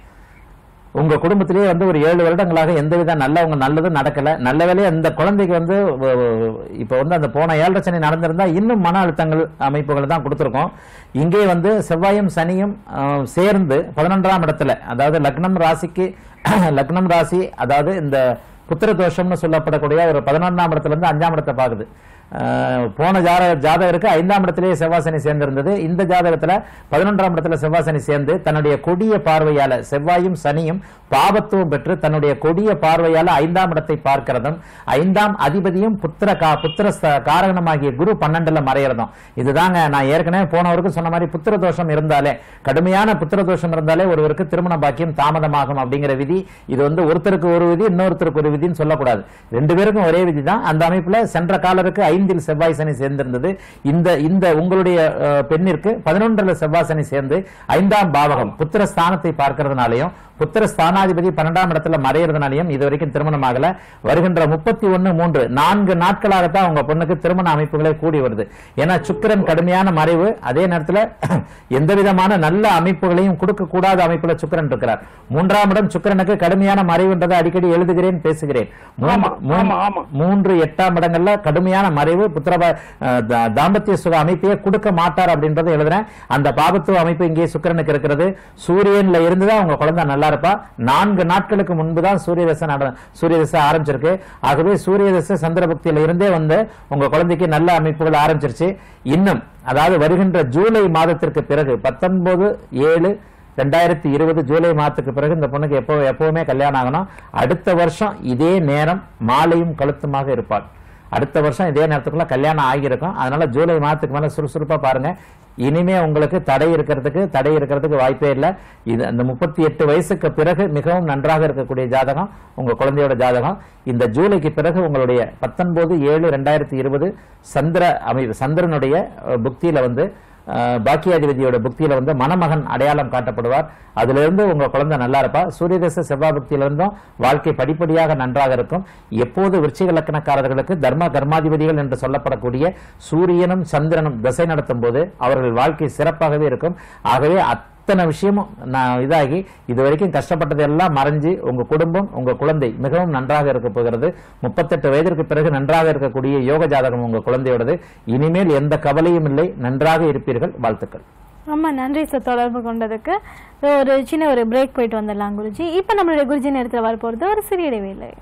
உங்க குடும்பத்திலேயே வந்து ஒரு ஏழு வருடங்களாக எந்தவித நல்லவங்க நல்லதும் நடக்கல நல்ல வேலையா இந்த குழந்தைக்கு வந்து வ- வ- இப்ப வந்து அந்த போன ஏழரை சனி நடந்திருந்தா இன்னும் மன அழுத்தங்கள் அமைப்புகள் தான் கொடுத்திருக்கோம் இங்கே வந்து செவ்வாயும் சனியும் அஹ், சேர்ந்து பதினொன்றாம் இடத்துல அதாவது லக்னம் ராசிக்கு லக்னம் ராசி அதாவது இந்த புத்திர தோஷம்னு சொல்லப்படக்கூடிய ஒரு பதினொன்றாம் இடத்துல இருந்து அஞ்சாம் இடத்தை பாக்குது அஹ், போன ஜாத ஜாதகருக்கு ஐந்தாம் இடத்திலேயே செவ்வாசனி சேர்ந்திருந்தது இந்த ஜாதகத்துல பதினொன்றாம் இடத்துல செவ்வாசனி சேர்ந்து தன்னுடைய கொடிய பார்வையால செவ்வாயும் சனியும் பாபத்துவம் பெற்று தன்னுடைய கொடிய பார்வையால ஐந்தாம் இடத்தை பார்க்கிறதும் ஐந்தாம் அதிபதியும் புத்திர கா புத்திர ஸ்த- காரகணமாகிய குரு பன்னெண்டுல மறையறதும் இதுதாங்க நான் ஏற்கனவே போனவருக்கு சொன்ன மாதிரி புத்திர தோஷம் இருந்தாலே கடுமையான புத்திர தோஷம் இருந்தாலே ஒருவருக்கு திருமண பாக்கியம் தாமதமாகும் அப்படிங்கிற விதி இது வந்து ஒருத்தருக்கு ஒரு விதி இன்னொருத்தருக்கு ஒரு விதின்னு சொல்லக்கூடாது ரெண்டு பேருக்கும் ஒரே விதி தான் அந்த அமைப்புல சென்ற காலருக்கு ஐந்தில் செவ்வாய் சனி சேர்ந்திருந்தது இந்த இந்த உங்களுடைய அஹ், பெண்ணிற்கு பதினொன்றுல செவ்வாய் சனி சேர்ந்து ஐந்தாம் பாவகம் புத்திர ஸ்தானத்தை பார்க்கறதுனாலையும் புத்திர ஸ்தானாதிபதி பன்னெண்டாம் இடத்துல மறையறதுனாலையும் இது வரைக்கும் திருமணம் ஆகல வருகின்ற முப்பத்தி ஒன்னு மூன்று நான்கு நாட்களாகத்தான் உங்க பொண்ணுக்கு திருமண அமைப்புகளே கூடி வருது ஏன்னா சுக்கிரன் கடுமையான மறைவு அதே நேரத்துல எந்த விதமான நல்ல அமைப்புகளையும் கொடுக்க கூடாத அமைப்புல சுக்கிரன் இருக்கிறார் மூன்றாம் இடம் சுக்கிரனுக்கு கடுமையான மறைவுன்றதை அடிக்கடி எழுதுகிறேன் பேசுகிறேன் மூன்று- ஆமா, மூன்று- ஆமா, ஆமா. மூன்று எட்டாம் இடங்கள்ல கடுமையான மறைவு புத்திரப அஹ், தா- தாம்பத்திய சுக அமைப்பையே கொடுக்க மாட்டார் அப்படின்றத எழுதுறேன் அந்த பாபத்துவ அமைப்பு இங்கே சுக்கிரனுக்கு இருக்கிறது சூரியன்ல இருந்துதான் உங்க குழந்தை நல்லா இருப்பா நான்கு நாட்களுக்கு முன்பு தான் சூரிய தசை நட சூரிய தசை ஆரம்பிச்சிருக்கு ஆகவே சூரிய தசை சந்திர பக்தியில இருந்தே வந்து உங்க குழந்தைக்கு நல்ல அமைப்புகள் ஆரம்பிச்சிருச்சு இன்னும் அதாவது வருகின்ற ஜூலை மாதத்திற்கு பிறகு பத்தொன்பது ஏழு ரெண்டாயிரத்தி இருபது ஜூலை மாதத்துக்கு பிறகு இந்த பொண்ணுக்கு எப்போ எப்பவுமே கல்யாணம் ஆகணும் அடுத்த வருஷம் இதே நேரம் மாலையும் கழுத்துமாக இருப்பாள் அடுத்த வருஷம் இதே நேரத்துக்குள்ள கல்யாணம் ஆகியிருக்கும் அதனால ஜூலை மாதத்துக்கு மேல சுறுசுறுப்பா பாருங்க இனிமே உங்களுக்கு தடை இருக்கிறதுக்கு தடை இருக்கிறதுக்கு வாய்ப்பே இல்லை இது அந்த முப்பத்தி எட்டு வயசுக்கு பிறகு மிகவும் நன்றாக இருக்கக்கூடிய ஜாதகம் உங்க குழந்தையோட ஜாதகம் இந்த ஜூலைக்கு பிறகு உங்களுடைய பத்தொன்பது ஏழு ரெண்டாயிரத்தி இருபது சந்திர அமைப்பு சந்திரனுடைய அஹ், புக்தியில வந்து அஹ், பாக்கியாதிபதியோட புக்தியில வந்து மணமகன் அடையாளம் காட்டப்படுவார் அதுல இருந்து உங்க குழந்தை நல்லா இருப்பா சூரியதச செவ்வாய் புக்தியில இருந்தும் வாழ்க்கை படிப்படியாக நன்றாக இருக்கும் எப்போது விருச்சிக லக்கணக்காரர்களுக்கு தர்ம கர்மாதிபதிகள் என்று சொல்லப்படக்கூடிய சூரியனும் சந்திரனும் திசை நடத்தும் போது அவர்கள் வாழ்க்கை சிறப்பாகவே இருக்கும் ஆகவே அத்தனை விஷயமும் நான் இதாகி இது வரைக்கும் கஷ்டப்பட்டது எல்லாம் மறைஞ்சு உங்க குடும்பம் உங்க குழந்தை மிகவும் நன்றாக இருக்க போகிறது முப்பத்தெட்டு வயதிற்கு பிறகு நன்றாக இருக்கக்கூடிய யோக ஜாதகம் உங்க குழந்தையோடது இனிமேல் எந்த கவலையும் இல்லை நன்றாக இருப்பீர்கள் வாழ்த்துக்கள் ரொம்ப நன்றி சார் தொடர்பு கொண்டதுக்கு So, ஒரு சின்ன ஒரு பிரேக் போயிட்டு வந்துடலாம் குருஜி இப்போ நம்மளுடைய குருஜி நேரத்தில் வரப்போகிறது ஒரு சிறிய இடைவேளை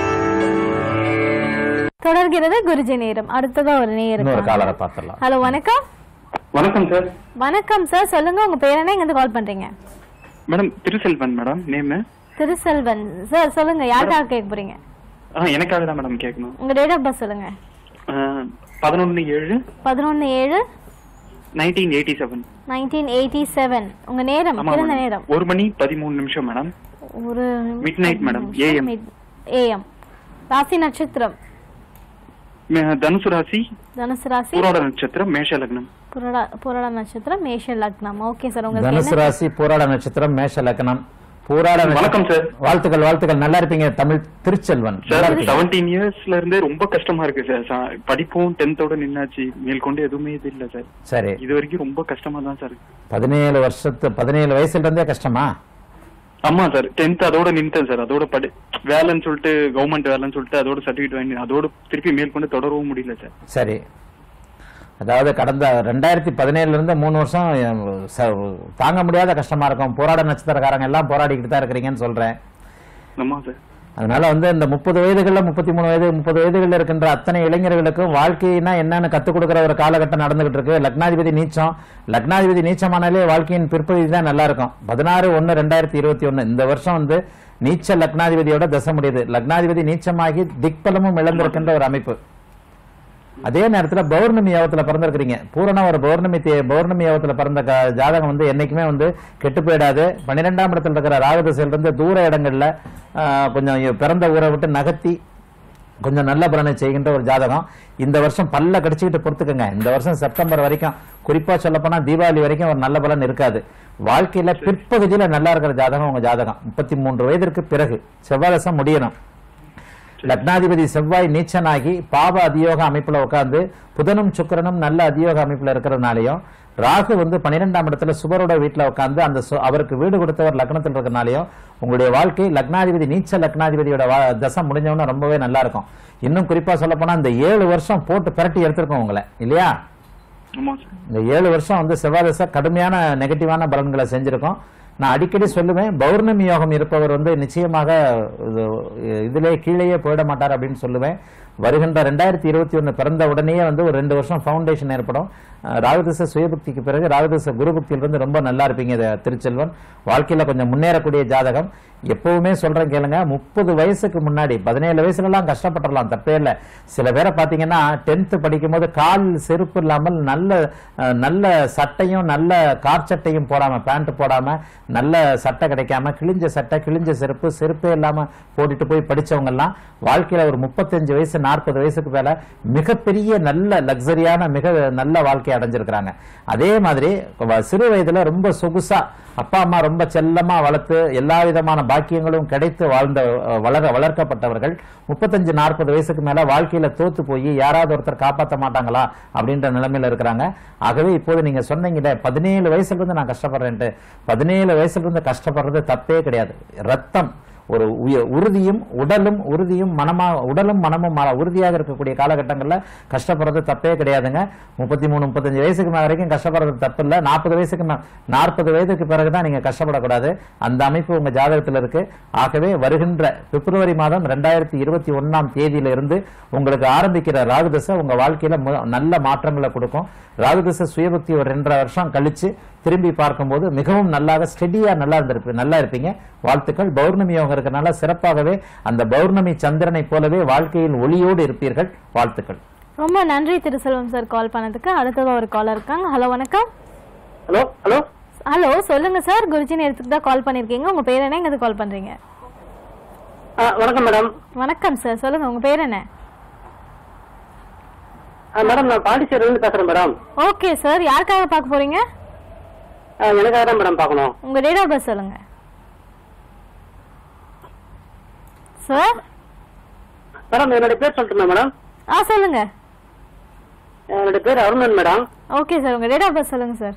தொடர்கிறது குருஜி நேரம் அடுத்ததா ஒரு நேரம் இன்னொரு காலரை பார்த்துடலாம் ஹலோ வணக்கம் வணக்கம் சார் வணக்கம் சார் சொல்லுங்க உங்க பேர் என்ன இங்க கால் பண்றீங்க madam Thiruselvan madam name Thiruselvan sir சொல்லுங்க யாருக்காக கேட்க போறீங்க ஆ எனக்காக தான் மேடம் கேட்கணும் உங்க டேட் ஆஃப் பர்த் சொல்லுங்க பதினொன்று ஏழு பதினொன்னு ஏழு nineteen eighty seven nineteen eighty seven உங்க நேரம் ஆமா பிறந்த மேடம் நேரம் ஒரு மணி பதிமூணு நிமிஷம் மேடம் ஒரு Midnight, madam. AM. ஏஎம் ராசி நட்சத்திரம் மே- தனுசு ராசி தனுசு ராசி பூரோட நட்சத்திரம் மேஷ லக்னம் புரடா புரட நட்சத்திரம் மேஷ லக்னம் ஓகே சார் உங்களுக்கு தனுசு என்ன ராசி போராட நட்சத்திரம் மேஷ லக்னம் பூராட நட்சத்திரம். வணக்கம் சார். வாழ்த்துக்கள் வாழ்த்துக்கள் நல்லா இருப்பீங்க தமிழ் திருச்செல்வன் நல்லா சார் இருப்பீங்க. செவன்டீன் இயர்ஸ்ல இருந்தே ரொம்ப கஷ்டமா இருக்கு சார் சா- படிப்பும் டென்த்தோட நின்னாச்சு மேற்கொண்டு எதுவுமே இது இல்ல சார் சரி இது வரைக்கும் ரொம்ப கஷ்டமா தான் சார் இருக்கு பதினேழு வருஷத்து பதினேழு வயசுல இருந்தே கஷ்டமா ஆமா சார் டென்த் அதோட நின்ட்டேன் சார் அதோட படி வேலைன்னு சொல்லிட்டு கவர்மெண்ட் வேலைன்னு சொல்லிட்டு அதோட சர்டிபிகேட் வாங்கி அதோட திருப்பி மேற்கொண்டு தொடரவும் முடியல சார் சரி அதாவது கடந்த ரெண்டாயிரத்தி பதினேழுல இருந்து மூணு வருஷம் அஹ், ச- தாங்க முடியாத கஷ்டமா இருக்கும் போராட நட்சத்திரக்காரங்க எல்லாம் போராடிக்கிட்டு தான் இருக்கிறீங்கன்னு சொல்றேன் ஆமா சார் அதனால வந்து இந்த முப்பது வயதுகள்ல முப்பத்தி மூணு வயது முப்பது வயதுகள்ல இருக்கின்ற அத்தனை இளைஞர்களுக்கும் வாழ்க்கைனா என்னன்னு கத்துக் கொடுக்கிற ஒரு காலகட்டம் நடந்துகிட்டு இருக்கு லக்னாதிபதி நீச்சம் லக்னாதிபதி நீச்சமானாலே வாழ்க்கையின் பிற்பகுதி தான் நல்லா இருக்கும் பதினாறு ஒன்னு ரெண்டாயிரத்தி இருபத்தி ஒன்னு இந்த வருஷம் வந்து நீச்ச லக்னாதிபதியோட தசை முடியுது லக்னாதிபதி நீச்சமாகி திக்பலமும் இழந்திருக்கின்ற ஒரு அமைப்பு அதே நேரத்துல பௌர்ணமி யோகத்துல பிறந்திருக்கிறீங்க பூரண ஒரு பௌர்ணமி தே- பௌர்ணமி யோகத்துல பிறந்த க- ஜாதகம் வந்து என்னைக்குமே வந்து கெட்டு போயிடாது பன்னிரெண்டாம் இடத்துல இருக்கிற ராகதிசையில இருந்து தூர இடங்கள்ல ஆஹ், கொஞ்சம் இ- பிறந்த ஊரை விட்டு நகர்த்தி கொஞ்சம் நல்ல பலனை செய்கின்ற ஒரு ஜாதகம் இந்த வருஷம் பல்ல கடிச்சுக்கிட்டு பொறுத்துக்கங்க இந்த வருஷம் செப்டம்பர் வரைக்கும் குறிப்பா சொல்லப்போனா தீபாவளி வரைக்கும் ஒரு நல்ல பலன் இருக்காது வாழ்க்கையில பிற்பகுதியில நல்லா இருக்கிற ஜாதகம் உங்க ஜாதகம் முப்பத்தி மூன்று வயதிற்கு பிறகு செவ்வாதசம் முடியணும் லக்னாதிபதி செவ்வாய் நீச்சனாகி பாவ அதியோக அமைப்புல உட்கார்ந்து புதனும் சுக்கிரனும் நல்ல அதியோக அமைப்புல இருக்கிறதுனாலையும் ராகு வந்து பன்னிரெண்டாம் இடத்துல சுபரோட வீட்டுல உட்கார்ந்து அந்த சு- அவருக்கு வீடு கொடுத்தவர் லக்னத்தில் இருக்கிறனாலையும் உங்களுடைய வாழ்க்கை லக்னாதிபதி நீச்ச லக்னாதிபதியோட வா- தசை முடிஞ்சவொன்னே ரொம்பவே நல்லா இருக்கும் இன்னும் குறிப்பா சொல்ல போனா இந்த ஏழு வருஷம் போட்டு பிரட்டி எடுத்திருக்கோம் உங்களை இல்லையா ஆமா சார் இந்த ஏழு வருஷம் வந்து செவ்வாய் தசை கடுமையான நெகட்டிவான பலன்களை செஞ்சிருக்கோம் நான் அடிக்கடி சொல்லுவேன் பௌர்ணமி யோகம் இருப்பவர் வந்து நிச்சயமாக இது- இதிலே கீழேயே போயிட மாட்டார் அப்படின்னு சொல்லுவேன் வருகின்ற ரெண்டாயிரத்தி இருபத்தி ஒன்னு பிறந்த உடனேயே வந்து ஒரு ரெண்டு வருஷம் ஃபவுண்டேஷன் ஏற்படும் அஹ், ராகுதிச சுயபக்திக்கு பிறகு ராகுதிச குருபக்தியிலிருந்து ரொம்ப நல்லா இருப்பீங்க இது திருச்செல்வன் வாழ்க்கையில கொஞ்சம் முன்னேறக்கூடிய ஜாதகம் எப்பவுமே சொல்றேன் கேளுங்க முப்பது வயசுக்கு முன்னாடி பதினேழு வயசுல எல்லாம் கஷ்டப்பட்டுறலாம் தப்பே இல்ல சில பேரை பாத்தீங்கன்னா டென்த் படிக்கும் போது கால் செருப்பு இல்லாமல் நல்ல அஹ், நல்ல சட்டையும் நல்ல கார் சட்டையும் போடாம பேண்ட் போடாம நல்ல சட்டை கிடைக்காம கிழிஞ்ச சட்டை கிழிஞ்ச செருப்பு செருப்பே இல்லாம போட்டுட்டு போய் படிச்சவங்க எல்லாம் வாழ்க்கையில ஒரு முப்பத்தஞ்சு வயசு நாற்பது வயசுக்கு மேல மிகப்பெரிய நல்ல லக்ஸரியான மிக நல்ல வாழ்க்கை அடைஞ்சிருக்கிறாங்க அதே மாதிரி வ- சிறு வயதுல ரொம்ப சொகுசா அப்பா அம்மா ரொம்ப செல்லமா வளர்த்து எல்லா விதமான பாக்கியங்களும் கிடைத்து வாழ்ந்த அஹ், வளர வளர்க்கப்பட்டவர்கள் முப்பத்தஞ்சு நாற்பது வயசுக்கு மேல வாழ்க்கையில தோத்து போய் யாராவது ஒருத்தர் காப்பாற்ற மாட்டாங்களா அப்படின்ற நிலைமையில இருக்கிறாங்க ஆகவே இப்போது நீங்க சொன்னீங்களே பதினேழு வயசுல இருந்து நான் கஷ்டப்படுறேன்ட்டு பதினேழு வயசுல இருந்து கஷ்டப்படுறது தப்பே கிடையாது ரத்தம் ஒரு உய- உறுதியும் உடலும் உறுதியும் மனமா உடலும் மனமும் ம- உறுதியாக இருக்கக்கூடிய காலகட்டங்கள்ல கஷ்டப்படுறது தப்பே கிடையாதுங்க முப்பத்தி மூணு முப்பத்தஞ்சு வயசுக்கு மேல வரைக்கும் கஷ்டப்படுறது தப்பு இல்ல நாற்பது வயசுக்கு மே- நாற்பது வயதுக்கு பிறகுதான் நீங்க கஷ்டப்படக்கூடாது அந்த அமைப்பு உங்க ஜாதகத்துல இருக்கு ஆகவே வருகின்ற பிப்ரவரி மாதம் ரெண்டாயிரத்தி இருபத்தி ஒன்னாம் தேதியில இருந்து உங்களுக்கு ஆரம்பிக்கிற ராகுதசை உங்க வாழ்க்கையில மு- நல்ல மாற்றங்களை கொடுக்கும் ராகுதசை சுயபக்தி ஒரு ரெண்டரை வருஷம் கழிச்சு திரும்பி பார்க்கும்போது மிகவும் நல்லாக ஸ்டெடியா நல்லா இருந்திருப்பீங்க நல்லா இருப்பீங்க வாழ்த்துக்கள் பௌர்ணமி யோகம் இருக்கறனால சிறப்பாகவே அந்த பௌர்ணமி சந்திரனை போலவே வாழ்க்கையில் ஒளியோடு இருப்பீர்கள் வாழ்த்துக்கள் ரொம்ப நன்றி திருசெல்வம் சார் கால் பண்ணதுக்கு அடுத்தது ஒரு காலர் இருக்காங்க ஹலோ வணக்கம் ஹலோ ஹலோ ஹலோ சொல்லுங்க சார் குருஜி நேரத்துக்கு தான் கால் பண்ணிருக்கீங்க உங்க பேர் என்ன எங்க கால் பண்றீங்க வணக்கம் மேடம் வணக்கம் சார் சொல்லுங்க உங்க பேர் என்ன மேடம் நான் பாண்டிச்சேரியில இருந்து பேசுறேன் மேடம் ஓகே சார் யாருக்காக பார்க்க போறீங்க எனக்காக தான் மேடம் பார்க்கணும் உங்க டேட் ஆஃப் பர்த் சொல்லுங்க சார் மேடம் என்னோட பேர் சொல்லட்டுமா மேடம் ஆ சொல்லுங்க என்னோட பேர் அருணன் மேடம் ஓகே சார் உங்க டேட் ஆஃப் பர்த் சொல்லுங்க சார்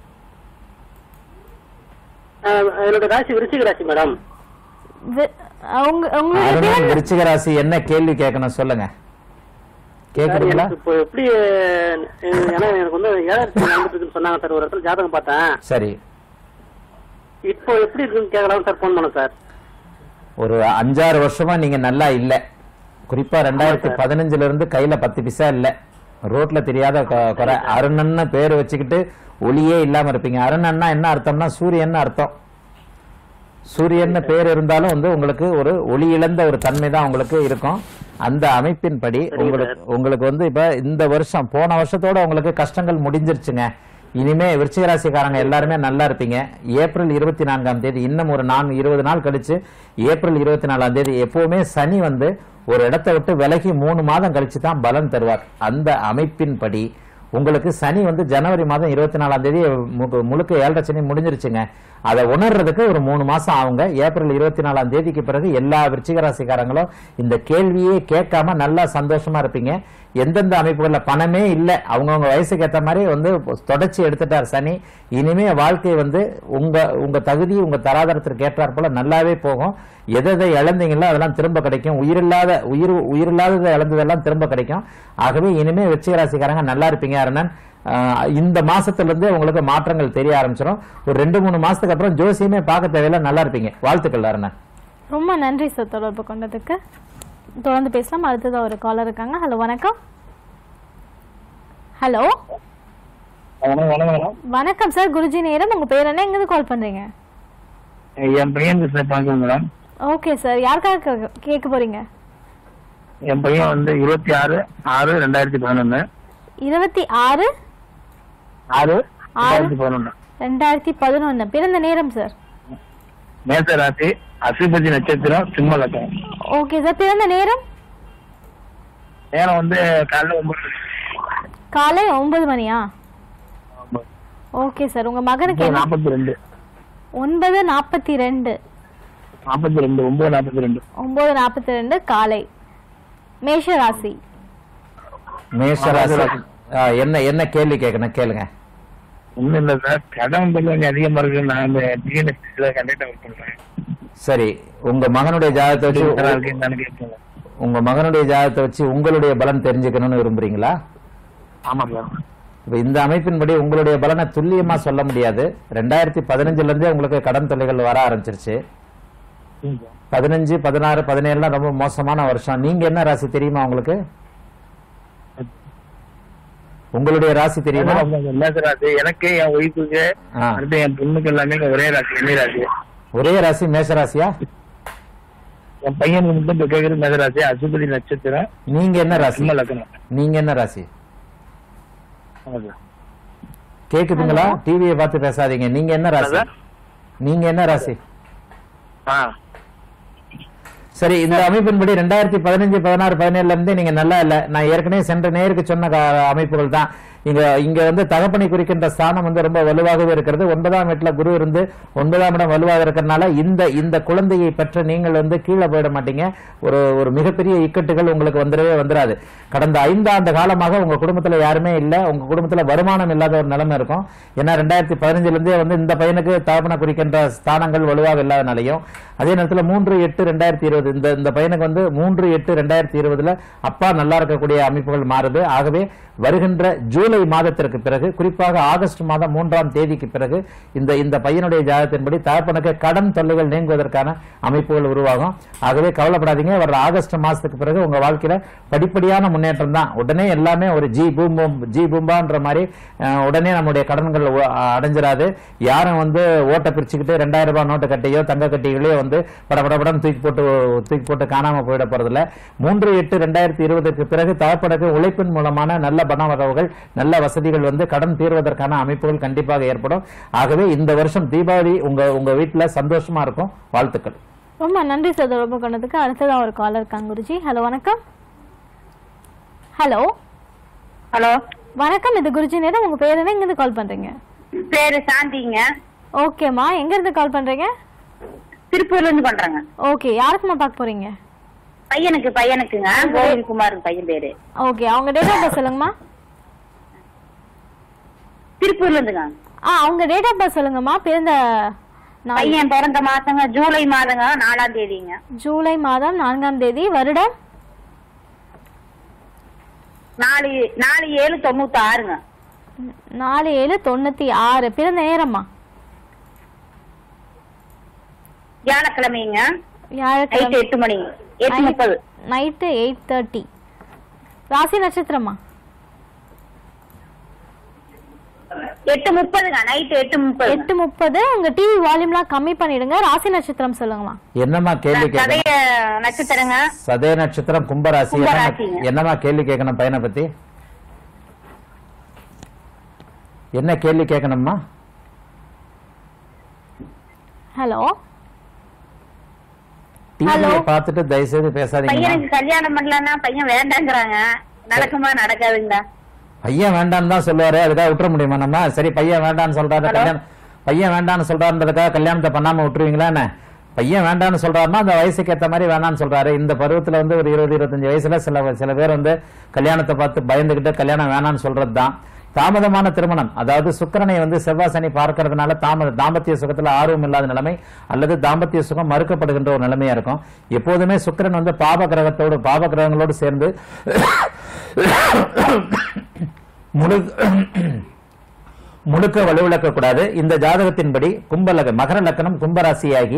என்னோட ராசி விருச்சிக ராசி மேடம் வி- அஹ் உங்க உங்களுடைய அருணன் பேர் விருச்சிக ராசி என்ன கேள்வி கேட்கணும் சொல்லுங்க கேக்குறீங்களா எனக்கு இப்போ எப்படி அஹ், ஏன்னா எனக்கு வந்து ஏழாயிரத்தி வந்துட்டு இருக்குன்னு சொன்னாங்க சார் ஒரு இடத்துல ஜாதகம் பார்த்தேன் சரி இப்போ எப்படி இருக்குன்னு கேட்கலாம் சார் ஃபோன் பண்ணேன் சார் ஒரு அஞ்சாறு வருஷமா நீங்க நல்லா இல்ல குறிப்பா ரெண்டாயிரத்தி பதினஞ்சுல இருந்து கையில பத்து பிசா இல்ல ரோட்ல தெரியாத கொ- குறை அருணன்னு பேர் வச்சுக்கிட்டு ஒளியே இல்லாம இருப்பீங்க அருணன்னா என்ன அர்த்தம்னா சூரியன் அர்த்தம் சூரியன் பேர் இருந்தாலும் வந்து உங்களுக்கு ஒரு ஒளி இழந்த ஒரு தன்மை தான் உங்களுக்கு இருக்கும் அந்த அமைப்பின்படி உங்களுக்கு உங்களுக்கு வந்து இப்ப இந்த வருஷம் போன வருஷத்தோட உங்களுக்கு கஷ்டங்கள் முடிஞ்சிருச்சுங்க இனிமே விருச்சிக ராசிக்காரங்க எல்லாருமே நல்லா இருப்பீங்க ஏப்ரல் இருபத்தி நான்காம் தேதி இன்னும் ஒரு நான்கு இருபது நாள் கழிச்சு ஏப்ரல் இருபத்தி நாலாம் தேதி எப்பவுமே சனி வந்து ஒரு இடத்தை விட்டு விலகி மூணு மாதம் கழிச்சு தான் பலன் தருவார் அந்த அமைப்பின்படி உங்களுக்கு சனி வந்து ஜனவரி மாதம் இருபத்தி நாலாம் தேதி மு- முழுக்க ஏழரை சனி முடிஞ்சிருச்சுங்க அதை உணர்றதுக்கு ஒரு மூணு மாசம் ஆகுங்க ஏப்ரல் இருபத்தி நாலாம் தேதிக்கு பிறகு எல்லா விருச்சிக ராசிக்காரங்களும் இந்த கேள்வியே கேட்காம நல்லா சந்தோஷமா இருப்பீங்க எந்தெந்த அமைப்புகள்ல பணமே இல்லை அவங்கவுங்க வயசுக்கு ஏத்த மாதிரி வந்து தொடர்ச்சி எடுத்துட்டார் சனி இனிமே வாழ்க்கை வந்து உங்க உங்க தகுதி உங்க தராதரத்திற்கு ஏற்றாற் போல நல்லாவே போகும் எதை எதை இழந்தீங்களோ அதெல்லாம் திரும்ப கிடைக்கும் உயிரில்லாத உயிர் உயிரில்லாததை இழந்ததெல்லாம் திரும்ப கிடைக்கும் ஆகவே இனிமே விருச்சிக ராசிக்காரங்க நல்லா இருப்பீங்க அருணன் ஆஹ் இந்த மாசத்துல இருந்து உங்களுக்கு மாற்றங்கள் தெரிய ஆரம்பிச்சிடும் ஒரு ரெண்டு மூணு மாசத்துக்கு அப்புறம் ஜோசியமே பார்க்க தேவையில்ல நல்லா இருப்பீங்க வாழ்த்துக்கள் அருணன் ரொம்ப நன்றி சார் தொடர்பு கொண்டதுக்கு தொடர்ந்து பேசலாம் அடுத்ததா ஒரு காலர் இருக்காங்க ஹலோ வணக்கம் ஹலோ வணக்கம் வணக்கம் வணக்கம் சார் குருஜி நேரம் உங்க பேர் என்ன எங்கிருந்து கால் பண்றீங்க என் பையன் சார் பார்க்கணும் மேடம் ஓகே சார் யாருக்காக கேக்க- கேட்க போறீங்க என் பையன் வந்து இருபத்தி ஆறு ஆறு ரெண்டாயிரத்தி பதினொன்னு இருபத்தி ஆறு ஆறு ஆறு ரெண்டாயிரத்தி பதினொன்னு ரெண்டாயிரத்தி பதினொன்னு பிறந்த நேரம் சார் மேச ராசி அஸ்விபதி நட்சத்திரம் சிம்ம லக்கம் ஓகே சார் பிறந்த நேரம் நேரம் வந்து காலைல ஒன்பது காலை ஒன்பது மணியா ஓகே சார் உங்க மகனுக்கு என்ன நாற்பத்தி ரெண்டு ஒன்பது நாற்பத்தி ரெண்டு நாற்பத்தி ரெண்டு ஒன்பது நாற்பத்தி ரெண்டு ஒன்பது நாற்பத்தி ரெண்டு காலை மேஷ ராசி மேஷராசி ஆஹ் என்ன என்ன கேள்வி கேட்கணும் கேளுங்க ஒண்ணும் இல்ல சார் கடன் பில் கொஞ்சம் அதிகமா இருக்கு நான் இந்த டிஎன்எஸ்ல கண்டக்டர் ஒர்க் பண்றேன் சரி உங்க மகனுடைய ஜாதகத்தை வச்சு நல்லா இருக்கு என்னன்னு கேட்கல உங்க மகனுடைய ஜாதகத்தை வச்சு உங்களுடைய பலன் தெரிஞ்சுக்கணும்னு விரும்புறீங்களா ஆமா சார் இப்ப இந்த அமைப்பின்படி உங்களுடைய பலனை துல்லியமா சொல்ல முடியாது ரெண்டாயிரத்தி பதினஞ்சுல இருந்தே உங்களுக்கு கடன் தொல்லைகள் வர ஆரம்பிச்சிருச்சு பதினஞ்சு பதினாறு பதினேழுலாம் ரொம்ப மோசமான வருஷம் நீங்க என்ன ராசி தெரியுமா உங்களுக்கு உங்களுடைய ராசி தெரியுமா மேச ராசி எனக்கு என் ஒய்ஃபுக்கு ஆ. அடுத்து என் பொண்ணுக்கு எல்லாமே ஒரே ராசி எண்ணி ராசி ஒரே ராசி மேஷ ராசியா என் பையனுக்கு மட்டும் இப்ப கேக்குறது மேச ராசி அசுபதி நட்சத்திரம் நீங்க என்ன ராசி சிம்ம லக்னம் நீங்க என்ன ராசி ஆமா சார் கேக்குதுங்களா டிவியை பார்த்து பேசாதீங்க நீங்க என்ன ராசி சார்? நீங்க என்ன ராசி ஆ சரி இந்த அமைப்பின்படி ரெண்டாயிரத்தி பதினஞ்சு பதினாறு பதினேழுல இருந்து நீங்க நல்லா இல்ல நான் ஏற்கனவே சென்ற நேருக்கு சொன்ன கா- அமைப்புகள் தான் இங்க இங்க வந்து தகப்பனை குறிக்கின்ற ஸ்தானம் வந்து ரொம்ப வலுவாகவே இருக்கிறது ஒன்பதாம் வீட்டுல குரு இருந்து ஒன்பதாம் இடம் வலுவாக இருக்கிறதுனால இந்த இந்த குழந்தையை பெற்ற நீங்கள் வந்து கீழே போயிட மாட்டீங்க ஒரு ஒரு மிகப்பெரிய இக்கட்டுகள் உங்களுக்கு வந்துடவே வந்துடாது கடந்த ஐந்தாண்டு காலமாக உங்க குடும்பத்துல யாருமே இல்ல உங்க குடும்பத்துல வருமானம் இல்லாத ஒரு நிலைமை இருக்கும் ஏன்னா ரெண்டாயிரத்தி பதினஞ்சுல இருந்தே வந்து இந்த பையனுக்கு தகப்பனை குறிக்கின்ற ஸ்தானங்கள் வலுவாக இல்லாதனாலையும் அதே நேரத்துல மூன்று எட்டு ரெண்டாயிரத்தி இருபது இந்த இந்த பையனுக்கு வந்து மூன்று எட்டு ரெண்டாயிரத்தி இருபதுல அப்பா நல்லா இருக்கக்கூடிய அமைப்புகள் மாறுது ஆகவே வருகின்ற ஜூலை மாதத்திற்கு பிறகு குறிப்பாக ஆகஸ்ட் மாதம் மூன்றாம் தேதிக்கு பிறகு இந்த இந்த பையனுடைய ஜாதகத்தின்படி தகப்பனுக்கு கடன் தொல்லைகள் நீங்குவதற்கான அமைப்புகள் உருவாகும் ஆகவே கவலைப்படாதீங்க வர்ற ஆகஸ்ட் மாசத்துக்கு பிறகு உங்க வாழ்க்கையில படிப்படியான முன்னேற்றம் தான் உடனே எல்லாமே ஒரு ஜி பூம் பூம் ஜி பூம்பான்ற மாதிரி அஹ், உடனே நம்முடைய கடன்கள் உ- அடைஞ்சிராது யாரும் வந்து ஓட்டை பிரிச்சுக்கிட்டு ரெண்டாயிரம் ரூபாய் நோட்டு கட்டையோ தங்க கட்டிகளையோ வந்து படபடபடம் தூக்கி போட்டு தூக்கி போட்டு காணாம போயிட போறதில்ல மூன்று எட்டு ரெண்டாயிரத்தி இருபதுக்கு பிறகு தகப்பனுக்கு உழைப்பின் மூலமான நல்ல பண வரவுகள் நல்ல வசதிகள் வந்து கடன் தீர்வதற்கான அமைப்புகள் கண்டிப்பாக ஏற்படும் ஆகவே இந்த வருஷம் தீபாவளி உங்க உங்க வீட்டுல சந்தோஷமா இருக்கும் வாழ்த்துக்கள் ரொம்ப நன்றி சார் தொடர்பு கொண்டதுக்கு அடுத்ததா ஒரு காலர் இருக்காங்க குருஜி ஹலோ வணக்கம் ஹலோ ஹலோ வணக்கம் இது குருஜி நேரம் உங்க பேர் என்ன எங்கிருந்து கால் பண்றீங்க பேரு சாந்திங்க ஓகேம்மா எங்க இருந்து கால் பண்றீங்க திருப்பூர்ல இருந்து பண்றேங்க ஓகே யாருக்குமா பார்க்க போறீங்க பையனுக்கு பையனுக்குங்க கோவில்குமார் பையன் பேரு ஓகே அவங்க டேட் ஆஃப் பர்த் சொல்லுங்கம்மா திருப்பூர்ல இருந்துங்க ஆ அவங்க டேட் ஆஃப் பர்த் சொல்லுங்கம்மா பிறந்த நாள் பையன் பிறந்த மாசங்க ஜூலை மாதங்க நாலாம் தேதிங்க ஜூலை மாதம் நான்காம் தேதி வருடம் நாலு நாலு ஏழு தொண்ணூத்தி ஆறுங்க நாலு ஏழு தொண்ணூத்தி ஆறு பிறந்த நேரம்மா வியாழக்கிழமைங்க நைட் வியாழக்கிழமை எட்டு மணி எட்டு முப்பது நைட்டு எயிட் தேர்ட்டி ராசி நட்சத்திரமா எட்டு முப்பதுங்க நைட் எட்டு முப்பது எட்டு முப்பது உங்க டிவி வால்யூம்லாம் கம்மி பண்ணிடுங்க ராசி நட்சத்திரம் சொல்லுங்கம்மா என்னம்மா கேள்வி கேட்கணும் சதய நட்சத்திரங்க சதய நட்சத்திரம் கும்பராசி என்னம்மா- கும்பராசிங்க. என்னம்மா கேள்வி கேட்கணும் பையனை பத்தி என்ன கேள்வி கேட்கணும்மா ஹலோ டிவியை பார்த்துட்டு தயவு செய்து பேசாதீங்கம்மா பையனுக்கு கல்யாணம் பண்ணலன்னா பையன் வேண்டாங்கிறாங்க நடக்குமா நடக்காதுங்களா பையன் வேண்டான்னு தான் சொல்லுவாரு அதுக்காக விட்டுற முடியுமா நம்ம சரி பையன் வேண்டான்னு சொல்றாரு கல்யாணம் பையன் வேண்டான்னு சொல்றாருன்றதுக்காக கல்யாணத்தை பண்ணாம விட்டுருவீங்களா என்ன பையன் வேண்டான்னு சொல்றாருன்னா அந்த வயசுக்கு ஏத்த மாதிரி வேணாம்னு சொல்றாரு இந்த பருவத்துல வந்து ஒரு இருபது இருபத்தஞ்சு வயசுல சில சில பேர் வந்து கல்யாணத்தை பார்த்து பயந்துகிட்டு கல்யாணம் வேணாம்னு சொல்றது தான் தாமதமான திருமணம் அதாவது சுக்கிரனை வந்து செவ்வாய் சனி பார்க்கறதுனால தாமத தாம்பத்திய சுகத்துல ஆர்வம் இல்லாத நிலைமை அல்லது தாம்பத்திய சுகம் மறுக்கப்படுகின்ற ஒரு நிலைமையா இருக்கும் எப்போதுமே சுக்கிரன் வந்து பாப கிரகத்தோடு பாப கிரகங்களோடு சேர்ந்து முழு முழுக்க வலுவிழக்க கூடாது இந்த ஜாதகத்தின்படி கும்பலக மகர லக்னம் கும்பராசியாகி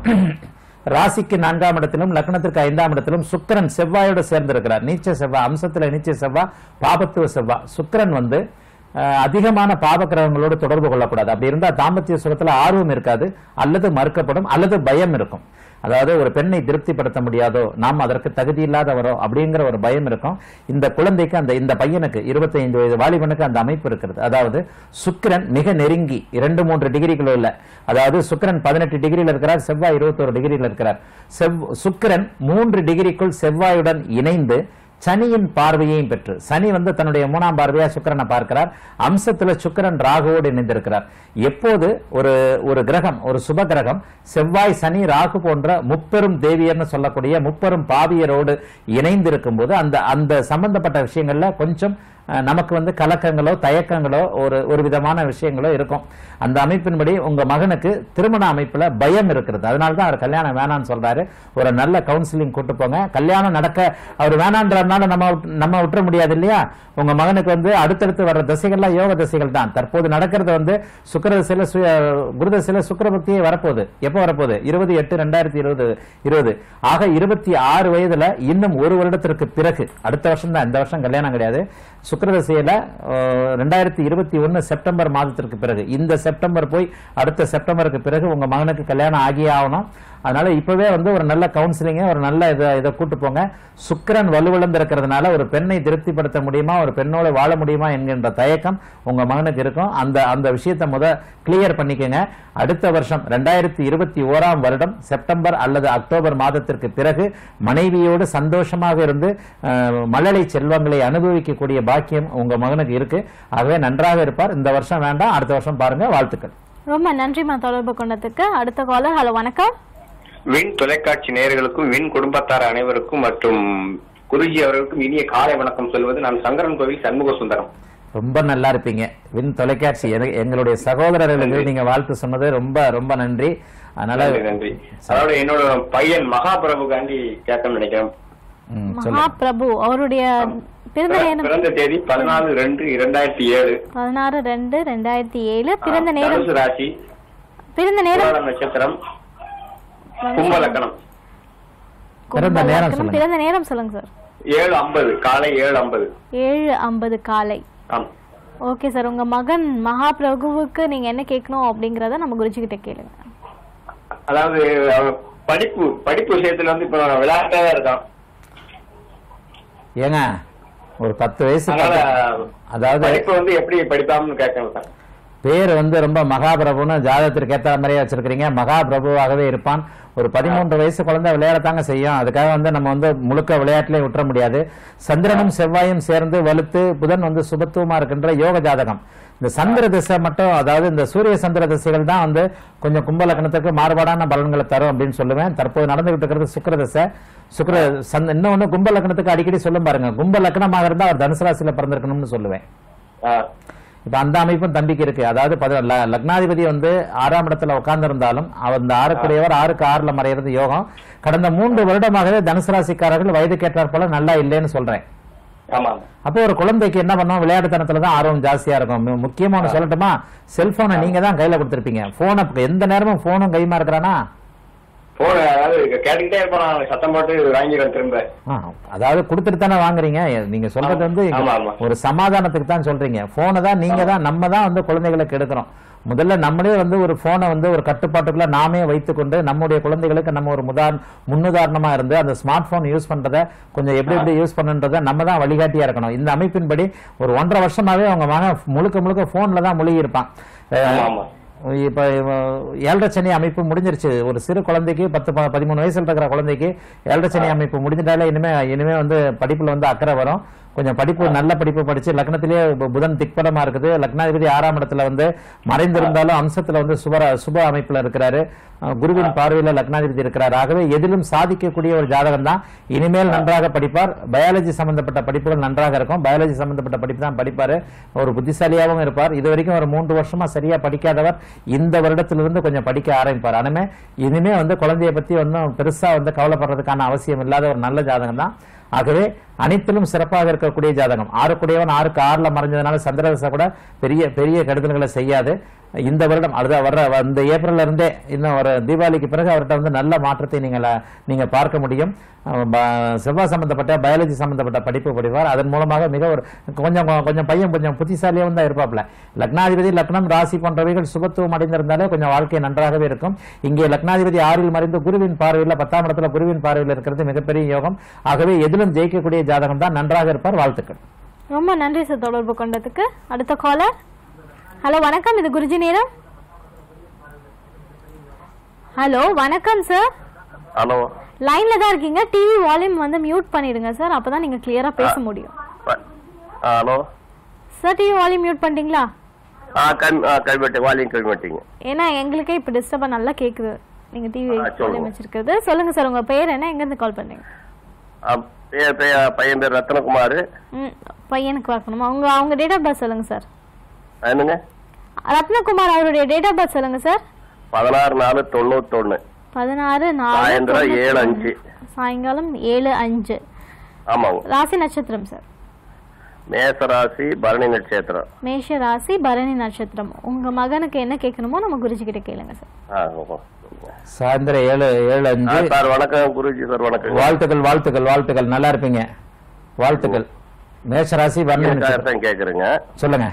ராசிக்கு நான்காம் இடத்திலும் லக்னத்திற்கு ஐந்தாம் இடத்திலும் சுக்கிரன் செவ்வாயோடு சேர்ந்திருக்கிறார் நீச்ச செவ்வாய் அம்சத்துல நீச்ச செவ்வாய் பாபத்துவ செவ்வாய் சுக்கிரன் வந்து அஹ், அதிகமான பாப கிரகங்களோடு தொடர்பு கொள்ளக்கூடாது அப்படி இருந்தா தாம்பத்திய சுகத்துல ஆர்வம் இருக்காது அல்லது மறுக்கப்படும் அல்லது பயம் இருக்கும் அதாவது ஒரு பெண்ணை திருப்திப்படுத்த முடியாதோ நாம் அதற்கு தகுதி இல்லாதவரோ அப்படிங்கிற ஒரு பயம் இருக்கும் இந்த குழந்தைக்கு அந்த இந்த பையனுக்கு 25 வயது வாலிபனுக்கு அந்த அமைப்பு இருக்கிறது அதாவது சுக்கிரன் மிக நெருங்கி இரண்டு மூன்று டிகிரிகள் உள்ள அதாவது சுக்கிரன் பதினெட்டு டிகிரியில் இருக்கிறார் செவ்வாய் இருபத்தோரு டிகிரியில் இருக்கிறார் செவ் சுக்கிரன் மூன்று டிகிரிக்குள் செவ்வாயுடன் இணைந்து சனியின் பார்வையையும் பெற்று சனி வந்து தன்னுடைய மூணாம் பார்வையா சுக்கிரனை பார்க்கிறார் அம்சத்துல சுக்கிரன் ராகுவோடு இணைந்திருக்கிறார் எப்போது ஒரு ஒரு கிரகம் ஒரு சுப கிரகம் செவ்வாய் சனி ராகு போன்ற முப்பெரும் தேவியர்னு சொல்லக்கூடிய முப்பெரும் பாவியரோடு இணைந்திருக்கும் போது அந்த அந்த சம்பந்தப்பட்ட விஷயங்கள்ல கொஞ்சம் அஹ், நமக்கு வந்து கலக்கங்களோ தயக்கங்களோ ஒரு ஒரு விதமான விஷயங்களோ இருக்கும் அந்த அமைப்பின்படி உங்க மகனுக்கு திருமண அமைப்புல பயம் இருக்கிறது அதனால தான் அவர் கல்யாணம் வேணாம்னு சொல்றாரு ஒரு நல்ல கவுன்சிலிங் கூட்டு போங்க கல்யாணம் நடக்க அவர் வேணான்றதுனால நம்ம விட்டு- நம்ம விட்டுற முடியாது இல்லையா உங்க மகனுக்கு வந்து அடுத்தடுத்து வர்ற திசைகள்லாம் யோக திசைகள் தான் தற்போது நடக்கிறது வந்து சுக்கிர திசையில சு- குரு திசையில சுக்கிர பக்தியே வரப்போகுது எப்போ வரப்போகுது இருபது எட்டு ரெண்டாயிரத்தி இருபது இருபது ஆக இருபத்தி ஆறு வயதுல இன்னும் ஒரு வருடத்திற்கு பிறகு அடுத்த வருஷம் தான் இந்த வருஷம் கல்யாணம் கிடையாது சுக்கிர திசையில ரெண்டாயிரத்தி இருபத்தி ஒன்னு செப்டம்பர் மாதத்திற்கு பிறகு இந்த செப்டம்பர் போய் அடுத்த செப்டம்பருக்கு பிறகு உங்க மகனுக்கு கல்யாணம் ஆகியே ஆகணும் அதனால இப்பவே வந்து ஒரு நல்ல கவுன்சிலிங்க ஒரு நல்ல இதை இதை கூட்டு போங்க சுக்கிரன் வலுவிழந்திருக்கிறதுனால ஒரு பெண்ணை திருப்திப்படுத்த முடியுமா ஒரு பெண்ணோடு வாழ முடியுமா என்கின்ற தயக்கம் உங்க மகனுக்கு இருக்கும் அந்த அந்த விஷயத்தை முத கிளியர் பண்ணிக்கங்க அடுத்த வருஷம் ரெண்டாயிரத்தி இருபத்தி ஓராம் வருடம் செப்டம்பர் அல்லது அக்டோபர் மாதத்திற்கு பிறகு மனைவியோடு சந்தோஷமாக இருந்து அஹ், மழலை செல்வங்களை அனுபவிக்கக்கூடிய பாக்கியம் உங்க மகனுக்கு இருக்கு ஆகவே நன்றாக இருப்பார் இந்த வருஷம் வேண்டாம் அடுத்த வருஷம் பாருங்க வாழ்த்துக்கள் ரொம்ப நன்றிமா தொடர்பு கொண்டதுக்கு அடுத்த காலர் ஹலோ வணக்கம் வின் தொலைக்காட்சி நேயர்களுக்கும் வின் குடும்பத்தார் அனைவருக்கும் மற்றும் குருஜி அவர்களுக்கும் இனிய காலை வணக்கம் சொல்வது நான் சங்கரன் கோவில் சண்முக சுந்தரம் ரொம்ப நல்லா இருப்பீங்க வின் தொலைக்காட்சி என- எங்களுடைய சகோதரர்களுக்கு நீங்க வாழ்த்து சொன்னது ரொம்ப ரொம்ப நன்றி அதனால நன்றி நன்றி அதாவது என்னோட பையன் மகாபிரபுகாண்டி கேட்கணும்னு நினைக்கிறேன் ம், மகா பிரபு அவருடைய பிறந்த நேரம் பிறந்த தேதி பதினாலு ரெண்டு இரண்டாயிரத்தி ஏழு பதினாறு ரெண்டு ரெண்டாயிரத்தி ஏழு பிறந்த நேரம் தனுசு ராசி பிறந்த நேரம் புராண நட்சத்திரம் கும்ப லக்கணம் பிறந்த கும்ப நேரம் லக்னம். சொல்லுங்க. பிறந்த நேரம் சொல்லுங்க சார் ஏழு ஐம்பது காலை ஏழு ஐம்பது ஏழு ஐம்பது காலை ஆம் ஓகே சார் உங்க மகன் மகாபிரபுவுக்கு நீங்க என்ன கேட்கணும் அப்படிங்கறத நம்ம குருஜி கிட்ட கேளுங்க அதாவது அவன் படிப்பு படிப்பு விஷயத்துல வந்து இப்ப விளையாட்டா தான் இருக்கான் ஏங்க ஒரு பத்து வயசு அதனால பக்கம். அதாவது படிப்பு வந்து எப்படி படிப்பான்னு கேட்கணும் சார் பேர் வந்து ரொம்ப மகாபிரபுன்னு ஜாதகத்திற்கு ஏற்ற மாதிரியே வச்சிருக்கிறீங்க மகாபிரபுவாகவே இருப்பான் ஒரு பதிமூன்று வயசு குழந்தை விளையாடத்தாங்க செய்யும் அதுக்காக வந்து நம்ம வந்து முழுக்க விளையாட்டிலே விட்டுற முடியாது சந்திரனும் செவ்வாயும் சேர்ந்து வலுத்து புதன் வந்து சுபத்துவமா இருக்கின்ற யோக ஜாதகம் இந்த சந்திர திசை மட்டும் அதாவது இந்த சூரிய சந்திர திசைகள் தான் வந்து கொஞ்சம் கும்பலக்கணத்துக்கு மாறுபாடான பலன்களை தரும் அப்படின்னு சொல்லுவேன் தற்போது நடந்துகிட்டு இருக்கிறது சுக்கிர திசை சுக்கிர சந்த இன்னொன்னு கும்பலக்கணத்துக்கு அடிக்கடி சொல்லும் பாருங்க கும்பலக்கணமாக இருந்தா அவர் தனுசு ராசியில பிறந்திருக்கணும்னு சொல்லுவேன் இப்ப அந்த அமைப்பும் தம்பிக்கு இருக்கு அதாவது பத- ல- லக்னாதிபதி வந்து ஆறாம் இடத்துல உட்கார்ந்து இருந்தாலும் அவர் இந்த ஆறுக்குடையவர் ஆறுக்கு ஆறுல மறையிறது யோகம் கடந்த மூன்று வருடமாகவே தனுசு ராசிக்காரர்கள் வயதுக்கேற்றாற் போல நல்லா இல்லைன்னு சொல்றேன் ஆமா அப்போ ஒரு குழந்தைக்கு என்ன பண்ணும் விளையாட்டுத்தனத்துல தான் ஆர்வம் ஜாஸ்தியா இருக்கும் மு- முக்கியமா ஒண்ணு சொல்லட்டுமா செல்போனை நீங்க தான் கையில கொடுத்திருப்பீங்க போனை எந்த நேரமும் போனும் கைமா இருக்கிறானா போன அதாவது கேட்டுக்கிட்டே இருப்பான் அவன் சத்தம் போட்டு வாங்கிடுவேன் திரும்ப ஆ, அதாவது கொடுத்துட்டு தானே வாங்குறீங்க நீங்க சொல்றது வந்து ஆமா, ஆமா. ஒரு சமாதானத்துக்கு தான் சொல்றீங்க போனை தான் நீங்க தான் நம்ம தான் வந்து குழந்தைகளுக்கு எடுக்கிறோம் முதல்ல நம்மளே வந்து ஒரு போனை வந்து ஒரு கட்டுப்பாட்டுக்குள்ள நாமே வைத்துக்கொண்டு நம்முடைய குழந்தைகளுக்கு நம்ம ஒரு முதார் முன்னுதாரணமா இருந்து அந்த ஸ்மார்ட் போன் யூஸ் பண்றத கொஞ்சம் எப்படி எப்படி யூஸ் பண்ணுன்றத நம்ம தான் வழிகாட்டியா இருக்கணும் இந்த அமைப்பின்படி ஒரு ஒன்றரை வருஷமாவே அவங்க மகன் முழுக்க முழுக்க போன்ல தான் முழுகி இருப்பான் ஆமா. இப்ப இவ- ஏழரை சனி அமைப்பு முடிஞ்சிருச்சு ஒரு சிறு குழந்தைக்கு பத்து ப- பதிமூணு வயசுல இருக்கிற குழந்தைக்கு ஏழரை சனி அமைப்பு முடிஞ்சிட்டாலே இனிமே இனிமே வந்து படிப்புல வந்து அக்கறை வரும் கொஞ்சம் படிப்பு நல்ல படிப்பு படிச்சு லக்னத்திலேயே பு- புதன் திக்பலமா இருக்குது லக்னாதிபதி ஆறாம் இடத்துல வந்து மறைந்திருந்தாலும் அம்சத்துல வந்து சுபர சுப அமைப்புல இருக்கிறாரு அஹ் குருவின் பார்வையில லக்னாதிபதி இருக்கிறார் ஆகவே எதிலும் சாதிக்கக்கூடிய ஒரு ஜாதகம் தான் இனிமேல் நன்றாக படிப்பார் பயாலஜி சம்பந்தப்பட்ட படிப்புகள் நன்றாக இருக்கும் பயாலஜி சம்பந்தப்பட்ட படிப்பு தான் படிப்பாரு ஒரு புத்திசாலியாகவும் இருப்பார் இது வரைக்கும் ஒரு மூன்று வருஷமா சரியா படிக்காதவர் இந்த வருடத்திலிருந்து கொஞ்சம் படிக்க ஆரம்பிப்பார் ஆனமே இனிமே வந்து குழந்தைய பத்தி ஒன்றும் பெருசா வந்து கவலைப்படுறதுக்கான அவசியம் இல்லாத ஒரு நல்ல ஜாதகம் தான் ஆகவே அனைத்திலும் சிறப்பாக இருக்கக்கூடிய ஜாதகம் ஆறுக்குடையவன் ஆறுக்கு ஆறுல மறைஞ்சதுனால சந்திரதசை கூட பெரிய பெரிய கெடுதல்களை செய்யாது இந்த வருடம் அடுத்த வர்ற இந்த ஏப்ரல்ல இருந்தே இன்னும் ஒரு தீபாவளிக்கு பிறகு அவர்கிட்ட வந்து நல்ல மாற்றத்தை நீங்கள் நீங்க பார்க்க முடியும் அஹ் ப- செவ்வாய் சம்பந்தப்பட்ட பயாலஜி சம்பந்தப்பட்ட படிப்பு படிப்பார் அதன் மூலமாக மிக ஒரு கொஞ்சம் கொஞ்சம் பையன் கொஞ்சம் புத்திசாலியாகவும் தான் இருப்பாப்ல லக்னாதிபதி லக்னம் ராசி போன்றவைகள் சுபத்துவம் அடைந்திருந்தாலே கொஞ்சம் வாழ்க்கை நன்றாகவே இருக்கும் இங்கே லக்னாதிபதி ஆறில் மறைந்து குருவின் பார்வையில் பத்தாம் இடத்துல குருவின் பார்வையில் இருக்கிறது மிகப்பெரிய யோகம் ஆகவே எதிலும் ஜெயிக்கக்கூடிய ஜாதகம் தான் நன்றாக இருப்பார் வாழ்த்துக்கள் ரொம்ப நன்றி சார் தொடர்பு கொண்டதுக்கு அடுத்த காலர் ஹலோ வணக்கம் இது குருஜி நேரம் ஹலோ வணக்கம் சார் ஹலோ லைன்ல தான் இருக்கீங்க டிவி வால்யூம் வந்து மியூட் பண்ணிடுங்க சார் அப்பதான் நீங்க கிளியரா பேச முடியும் hello sir TV volume mute பண்ணிட்டீங்களா ஆ கம் ஆ கல்வெட்டு வாலியும் கல்வெட்டிங்க ஏன்னா எங்களுக்கே இப்போ டிஸ்டர்பா நல்லா கேக்குது நீங்க டிவி ஆ, சொல்லுங்க. வால்யூம் வச்சிருக்கிறது சொல்லுங்க சார் உங்க பேர் என்ன எங்க இருந்து கால் பண்றீங்க பேர் பேர் பையன் பேர் ரத்னகுமார் ம் பையனுக்கு பார்க்கணுமா உங்க அவங்க டேட் ஆஃப் பர்த் சொல்லுங்க சார் என்னங்க ரத்னகுமார் அவருடைய டேட் ஆஃப் பர்த் சொல்லுங்க சார் பதினாறு நாலு தொண்ணூத்தொன்னு பதினாறு நாலு சாயந்தரம் ஏழு அஞ்சு சாயங்காலம் ஏழு அஞ்சு ஆமாங்க ராசி நட்சத்திரம் சார் மேசராசி பரணி நட்சத்திரம் மேஷ ராசி பரணி நட்சத்திரம் உங்க மகனுக்கு என்ன கேட்கணுமோ நம்ம குருஜி கிட்ட கேளுங்க சார் ஆ, ஓ. சாயந்தரம் ஏழு ஏழு ஆ, அஞ்சு சார் வணக்கம் குருஜி சார் வணக்கம் வாழ்த்துக்கள் வாழ்த்துக்கள் வாழ்த்துக்கள் நல்லா இருப்பீங்க வாழ்த்துக்கள் மேஷராசி வர்ண நட்சத்திரம். தான் கேக்குறேங்க சொல்லுங்க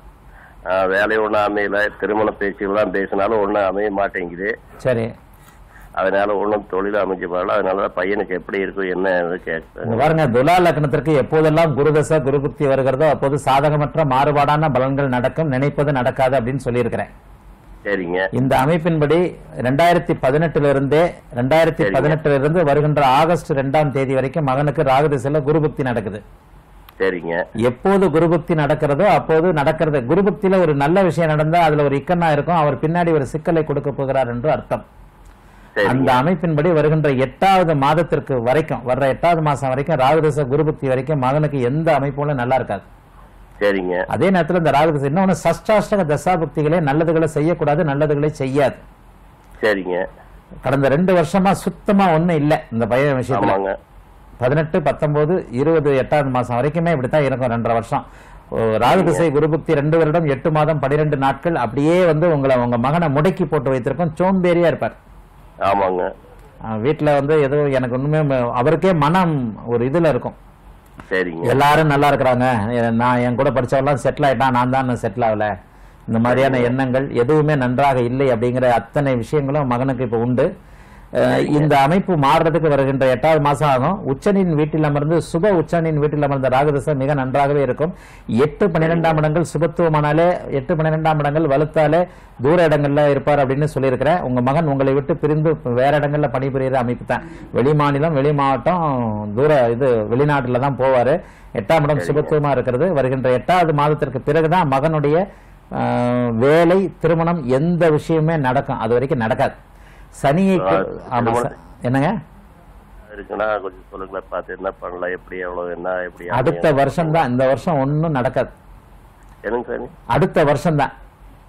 ஆ, வேலை ஒண்ணும் அமையல திருமண பேச்சுகள் தான் பேசினாலும் ஒண்ணும் அமைய மாட்டேங்குது சரி அதனால ஒண்ணும் தொழில் அமைஞ்ச பாடல அதனால பையனுக்கு எப்படி இருக்கும் என்ன இங்க கேட்க பாருங்க துலா லக்னத்திற்கு எப்போதெல்லாம் குருதசை குருபுக்தி வருகிறதோ அப்போது சாதகமற்ற மாறுபாடான பலன்கள் நடக்கும் நினைப்பது நடக்காது அப்படின்னு சொல்லியிருக்கிறேன் சரிங்க இந்த அமைப்பின்படி ரெண்டாயிரத்தி பதினெட்டுல இருந்தே ரெண்டாயிரத்தி சரிங்க. பதினெட்டுல இருந்து வருகின்ற ஆகஸ்ட் ரெண்டாம் தேதி வரைக்கும் மகனுக்கு ராகுதிசையில குருபுக்தி நடக்குது சரிங்க எப்போது குருபக்தி நடக்கிறதோ அப்போது நடக்கிறது குருபக்தியில ஒரு நல்ல விஷயம் நடந்தா அதுல ஒரு இக்கண்ணா இருக்கும் அவர் பின்னாடி ஒரு சிக்கலை கொடுக்க போகிறார் என்று அர்த்தம் அந்த அமைப்பின்படி வருகின்ற எட்டாவது மாதத்திற்கு வரைக்கும் வர்ற எட்டாவது மாசம் வரைக்கும் ராகுதச குருபக்தி வரைக்கும் மகனுக்கு எந்த அமைப்பும் நல்லா இருக்காது சரிங்க அதே நேரத்துல இந்த ராகுதசை இன்னொன்னு சஷ்டாஷ்டக தசாபக்திகளே நல்லதுகளை செய்யக்கூடாது நல்லதுகளை செய்யாது சரிங்க கடந்த ரெண்டு வருஷமா சுத்தமா ஒண்ணும் இல்ல இந்த பையன் விஷயத்துல ஆமாங்க பதினெட்டு பத்தொன்பது இருபது எட்டாவது மாசம் வரைக்குமே இப்படித்தான் இருக்கும் ரெண்டரை வருஷம் ஓ, ராகு திசை குருபுக்தி ரெண்டு வருடம் எட்டு மாதம் பனிரெண்டு நாட்கள் அப்படியே வந்து உங்களை உங்க மகனை முடக்கி போட்டு வைத்திருக்கும் சோம்பேறியா இருப்பார் ஆமாங்க அஹ் வீட்டுல வந்து ஏதோ எனக்கு ஒண்ணுமே ம- அவருக்கே மனம் ஒரு இதுல இருக்கும் சரிங்க எல்லாரும் நல்லா இருக்கிறாங்க எ- நான் என் கூட படிச்சவெல்லாம் செட்டில் ஆயிட்டான் நான் தான் செட்டில் ஆகல இந்த மாதிரியான எண்ணங்கள் எதுவுமே நன்றாக இல்லை அப்படிங்கிற அத்தனை விஷயங்களும் மகனுக்கு இப்ப உண்டு அஹ் இந்த அமைப்பு மாறுறதுக்கு வருகின்ற எட்டாவது மாசம் ஆகும் உச்சனின் வீட்டில் அமர்ந்து சுப உச்சனின் வீட்டில் அமர்ந்த ராகுதசை மிக நன்றாகவே இருக்கும் எட்டு பன்னிரெண்டாம் இடங்கள் சுபத்துவமானாலே எட்டு பன்னிரெண்டாம் இடங்கள் வலுத்தாலே தூர இடங்கள்ல இருப்பார் அப்படின்னு சொல்லியிருக்கிறேன் உங்க மகன் உங்களை விட்டு பிரிந்து வேற இடங்கள்ல பணிபுரியிற அமைப்பு தான் வெளி மாநிலம் வெளி மாவட்டம் தூர இது வெளிநாட்டுல தான் போவாரு எட்டாம் இடம் சுபத்துவமா இருக்கிறது வருகின்ற எட்டாவது மாதத்திற்கு பிறகுதான் மகனுடைய ஆஹ், வேலை திருமணம் எந்த விஷயமே நடக்கும் அது வரைக்கும் நடக்காது சனியை கு- ஆமா ச- என்னங்க இருக்குன்னா கொஞ்சம் சொல்லுங்களேன் பார்த்து என்ன பண்ணலாம் எப்படி எவ்வளவு என்ன எப்படி அடுத்த வருஷம் தான் இந்த வருஷம் ஒண்ணும் நடக்காது என்னங்க சார் அடுத்த வருஷம் தான்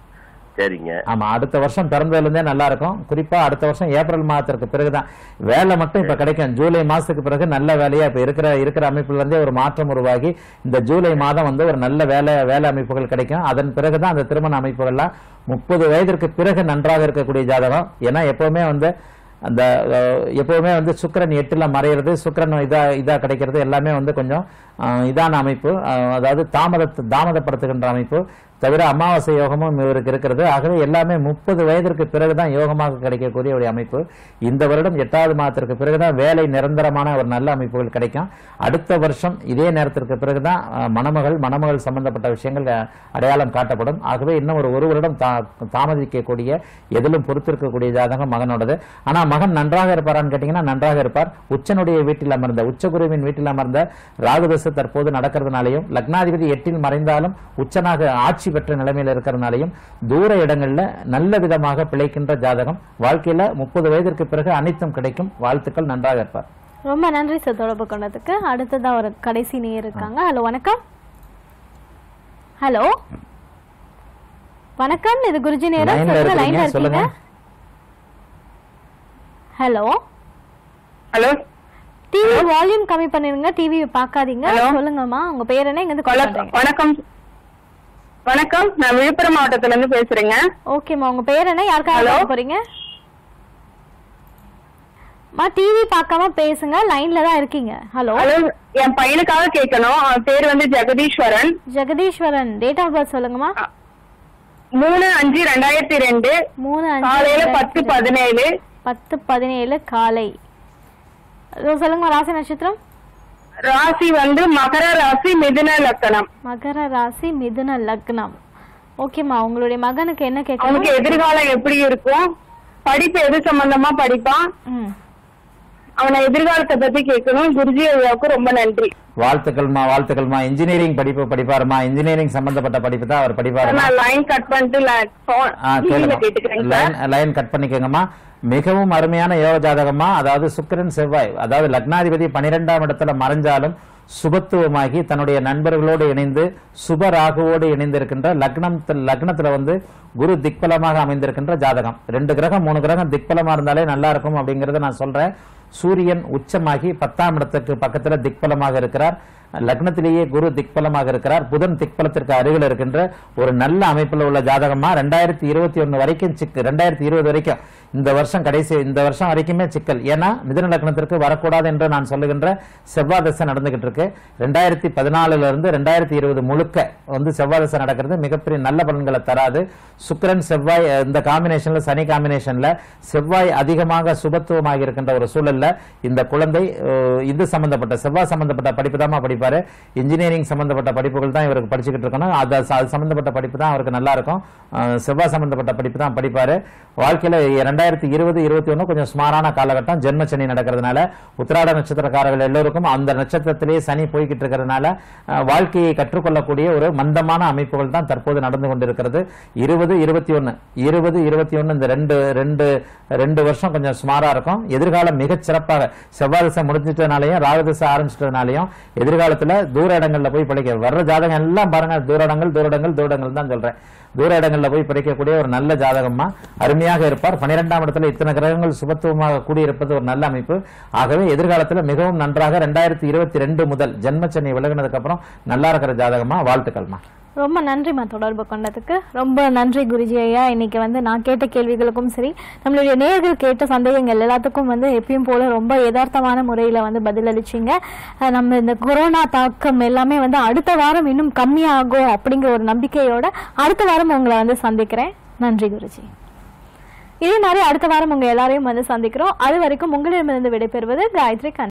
சரிங்க ஆமா அடுத்த வருஷம் பிறந்ததுல இருந்தே நல்லா இருக்கும் குறிப்பா அடுத்த வருஷம் ஏப்ரல் மாதத்திற்கு பிறகுதான் வேலை மட்டும் இப்ப கிடைக்கும் ஜூலை மாசத்துக்கு பிறகு நல்ல வேலையா இப்ப இருக்கிற இருக்கிற அமைப்புல இருந்தே ஒரு மாற்றம் உருவாகி இந்த ஜூலை மாதம் வந்து ஒரு நல்ல வேலை வேலை அமைப்புகள் கிடைக்கும் அதன் பிறகுதான் அந்த திருமண அமைப்புகள்லாம் முப்பது வயதிற்கு பிறகு நன்றாக இருக்கக்கூடிய ஜாதகம் ஏன்னா எப்பவுமே வந்து அந்த அஹ், எப்பவுமே வந்து சுக்கிரன் எட்டுல மறையிறது சுக்கிரன் இதா இதா கிடைக்கிறது எல்லாமே வந்து கொஞ்சம் அஹ், இதான அமைப்பு அஹ், அதாவது தாமத தாமதப்படுத்துகின்ற அமைப்பு தவிர அமாவாசை யோகமும் இவருக்கு இருக்கிறது ஆகவே எல்லாமே முப்பது வயதிற்கு பிறகுதான் யோகமாக கிடைக்கக்கூடிய ஒரு அமைப்பு இந்த வருடம் எட்டாவது மாதத்திற்கு பிறகுதான் வேலை நிரந்தரமான ஒரு நல்ல அமைப்புகள் கிடைக்கும் அடுத்த வருஷம் இதே நேரத்திற்கு பிறகுதான் அஹ், மணமகள் மணமகள் சம்பந்தப்பட்ட விஷயங்கள் அஹ், அடையாளம் காட்டப்படும் ஆகவே இன்னும் ஒரு ஒரு வருடம் தா- தாமதிக்கக்கூடிய எதிலும் பொறுத்திருக்கக்கூடிய ஜாதகம் மகனோடது ஆனா மகன் நன்றாக இருப்பாரான்னு கேட்டீங்கன்னா நன்றாக இருப்பார் உச்சனுடைய வீட்டில் அமர்ந்த உச்சகுருவின் வீட்டில் அமர்ந்த ராகுதசை தசை தற்போது நடக்கிறதுனாலையும் லக்னாதிபதி எட்டில் மறைந்தாலும் உச்சனாக ஆட்சி பெற்ற நிலைமையில இருக்கிறதுனாலையும் தூர இடங்கள்ல நல்ல விதமாக பிழைக்கின்ற ஜாதகம் வாழ்க்கையில முப்பது வயதிற்கு பிறகு அனைத்தும் கிடைக்கும் வாழ்த்துக்கள் நன்றாக இருப்பார் ரொம்ப நன்றி சார் தொடர்பு கொண்டதுக்கு அடுத்ததா ஒரு கடைசி நேயர் இருக்காங்க ஹலோ வணக்கம் ஹலோ வணக்கம் இது குருஜி நேரம் லைன்ல சொல்லுங்க இருக்கிறீங்க லைன்ல சொல்லுங்க இருக்கீங்க ஹலோ ஹலோ டிவி வால்யூம் கம்மி பண்ணிருங்க டிவி பார்க்காதீங்க சொல்லுங்கம்மா உங்க பேர் என்ன இங்க இருந்து call பண்றீங்க வணக்கம் வணக்கம் நான் விழுப்புரம் மாவட்டத்துல இருந்து பேசுறேங்க ஓகேம்மா உங்க பேர் என்ன யாருக்காக Hello? பேச போறீங்க மா டிவி பார்க்காம பேசுங்க லைன்ல தான் இருக்கீங்க ஹலோ ஹலோ என் பையனுக்காக கேட்கணும் அவன் பேர் வந்து Jagadeeswaran Jagadeeswaran date of birth சொல்லுங்கம்மா மூணு அஞ்சு ரெண்டாயிரத்தி ரெண்டு மூணு அஞ்சு காலையில ரெண்டாயிரத்தி பத்து ரெண்டு. பதினேழு பத்து பதினேழு காலை இதோ சொல்லுங்க ராசி நட்சத்திரம் ராசி வந்து மகர ராசி மிதுன லக்கணம் மகர ராசி மிதுன லக்னம் ஓகேம்மா உங்களுடைய மகனுக்கு என்ன அவனுக்கு கேட்கணும் எதிர்காலம் எப்படி இருக்கும் படிப்பு எது சம்பந்தமா படிப்பான் ம். அவனை எதிர்காலத்தை பத்தி கேட்கணும் குருஜி ஐயாவுக்கு ரொம்ப நன்றி வாழ்த்துக்கள்மா வாழ்த்துக்கள்மா இன்ஜினியரிங் படிப்பு படிப்பாருமா இன்ஜினியரிங் சம்பந்தப்பட்ட படிப்பு தான் அவர் படிப்பாருமா நான் லைன் கட் பண்ணிட்டு ஆ, கேளுங்க. கேட்டுக்கிறேன் லைன் லைன் கட் பண்ணிக்கோங்கம்மா மிகவும் அருமையான யோக ஜாதகமா அதாவது சுக்கிரன் செவ்வாய் அதாவது லக்னாதிபதி பனிரெண்டாம் இடத்துல மறைஞ்சாலும் சுபத்துவமாகி தன்னுடைய நண்பர்களோடு இணைந்து சுப ராகுவோடு இணைந்திருக்கின்ற லக்னம் லக்னத்துல வந்து குரு திக்பலமாக அமைந்திருக்கின்ற ஜாதகம் ரெண்டு கிரகம் மூணு கிரகம் திக்பலமா இருந்தாலே நல்லா இருக்கும் அப்படிங்கறத நான் சொல்றேன் சூரியன் உச்சமாகி பத்தாம் இடத்துக்கு பக்கத்துல திக்பலமாக இருக்கிறார் லக்னத்திலேயே குரு திக்பலமாக இருக்கிறார் புதன் திக்பலத்திற்கு அருகில் இருக்கின்ற ஒரு நல்ல அமைப்புல உள்ள ஜாதகமா ரெண்டாயிரத்தி இருபத்தி ஒன்னு வரைக்கும் சிக்கு ரெண்டாயிரத்தி இருபது வரைக்கும் இந்த வருஷம் கடைசி இந்த வருஷம் வரைக்குமே சிக்கல் ஏன்னா மிதுன லக்னத்திற்கு வரக்கூடாது என்று நான் சொல்லுகின்ற செவ்வாய் தசை நடந்துகிட்டு இருக்கு ரெண்டாயிரத்தி பதினாலுல இருந்து ரெண்டாயிரத்தி இருபது முழுக்க வந்து செவ்வாய் தசை நடக்கிறது மிகப்பெரிய நல்ல பலன்களை தராது சுக்கிரன் செவ்வாய் அஹ், இந்த காம்பினேஷன்ல சனி காம்பினேஷன்ல செவ்வாய் அதிகமாக சுபத்துவமாக இருக்கின்ற ஒரு சூழல்ல இந்த குழந்தை அஹ், இது சம்பந்தப்பட்ட செவ்வாய் சம்பந்தப்பட்ட படிப்பு தான் படிப்பாரு இன்ஜினியரிங் சம்பந்தப்பட்ட படிப்புகள் தான் இவருக்கு படிச்சுக்கிட்டு இருக்கணும் அது அது சம்பந்தப்பட்ட படிப்பு தான் அவருக்கு நல்லா இருக்கும் அஹ், செவ்வாய் சம்பந்தப்பட்ட படிப்பு தான் படிப்பாரு வாழ்க்கையில ரெண்டாயிரத்தி இருபது இருபத்தி ஒண்ணு கொஞ்சம் சுமாரான காலகட்டம் ஜென்ம சனி நடக்கிறதுனால உத்திராட நட்சத்திரக்காரர்கள் எல்லோருக்கும் அந்த நட்சத்திரத்திலேயே சனி போய்கிட்டு இருக்கிறதுனால அஹ், வாழ்க்கையை கற்றுக்கொள்ளக்கூடிய ஒரு மந்தமான அமைப்புகள் தான் தற்போது நடந்து கொண்டிருக்கிறது இருபது இருபத்தி ஒன்னு இருபது இருபத்தி ஒன்னு இந்த ரெண்டு ரெண்டு ரெண்டு வருஷம் கொஞ்சம் சுமாரா இருக்கும் எதிர்காலம் மிகச் சிறப்பாக செவ்வாய் திசை முடிஞ்சிட்டதுனாலையும் ராகு திசை ஆரம்பிச்சிட்டதுனாலையும் எதிர்காலத்துல தூர இடங்கள்ல போய் படிக்க வர்ற ஜாதகம் எல்லாம் பாருங்க தூர இடங்கள் தூர இடங்கள் தூர இடங்கள் தான் சொல்றேன் தூர இடங்கள்ல போய் படிக்கக்கூடிய ஒரு நல்ல ஜாதகமா அருமையாக இருப்பார் பன்னிரெண்டாம் இடத்துல இத்தனை கிரகங்கள் சுபத்துவமாக கூடியிருப்பது ஒரு நல்ல அமைப்பு ஆகவே எதிர்காலத்துல மிகவும் நன்றாக ரெண்டாயிரத்தி இருபத்தி ரெண்டு முதல் ஜென்மச்சனி விலகினதுக்கு அப்புறம் நல்லா இருக்கிற ஜாதகமா வாழ்த்துக்கள்மா ரொம்ப நன்றிம்மா தொடர்பு கொண்டதுக்கு ரொம்ப நன்றி குருஜி ஐயா இன்னைக்கு வந்து நான் கேட்ட கேள்விகளுக்கும் சரி நம்மளுடைய நேயர்கள் கேட்ட சந்தேகங்கள் எல்லாத்துக்கும் வந்து எப்பயும் போல ரொம்ப யதார்த்தமான முறையில் வந்து பதிலளிச்சிங்க அஹ் நம்ம இந்த கொரோனா தாக்கம் எல்லாமே வந்து அடுத்த வாரம் இன்னும் கம்மியாகும் அப்படிங்கிற ஒரு நம்பிக்கையோட அடுத்த வாரம் உங்களை வந்து சந்திக்கிறேன் நன்றி குருஜி இதே மாதிரி அடுத்த வாரம் உங்க எல்லாரையும் வந்து சந்திக்கிறோம் அது வரைக்கும் உங்களிடமிருந்து விடைபெறுவது காயத்ரி கண்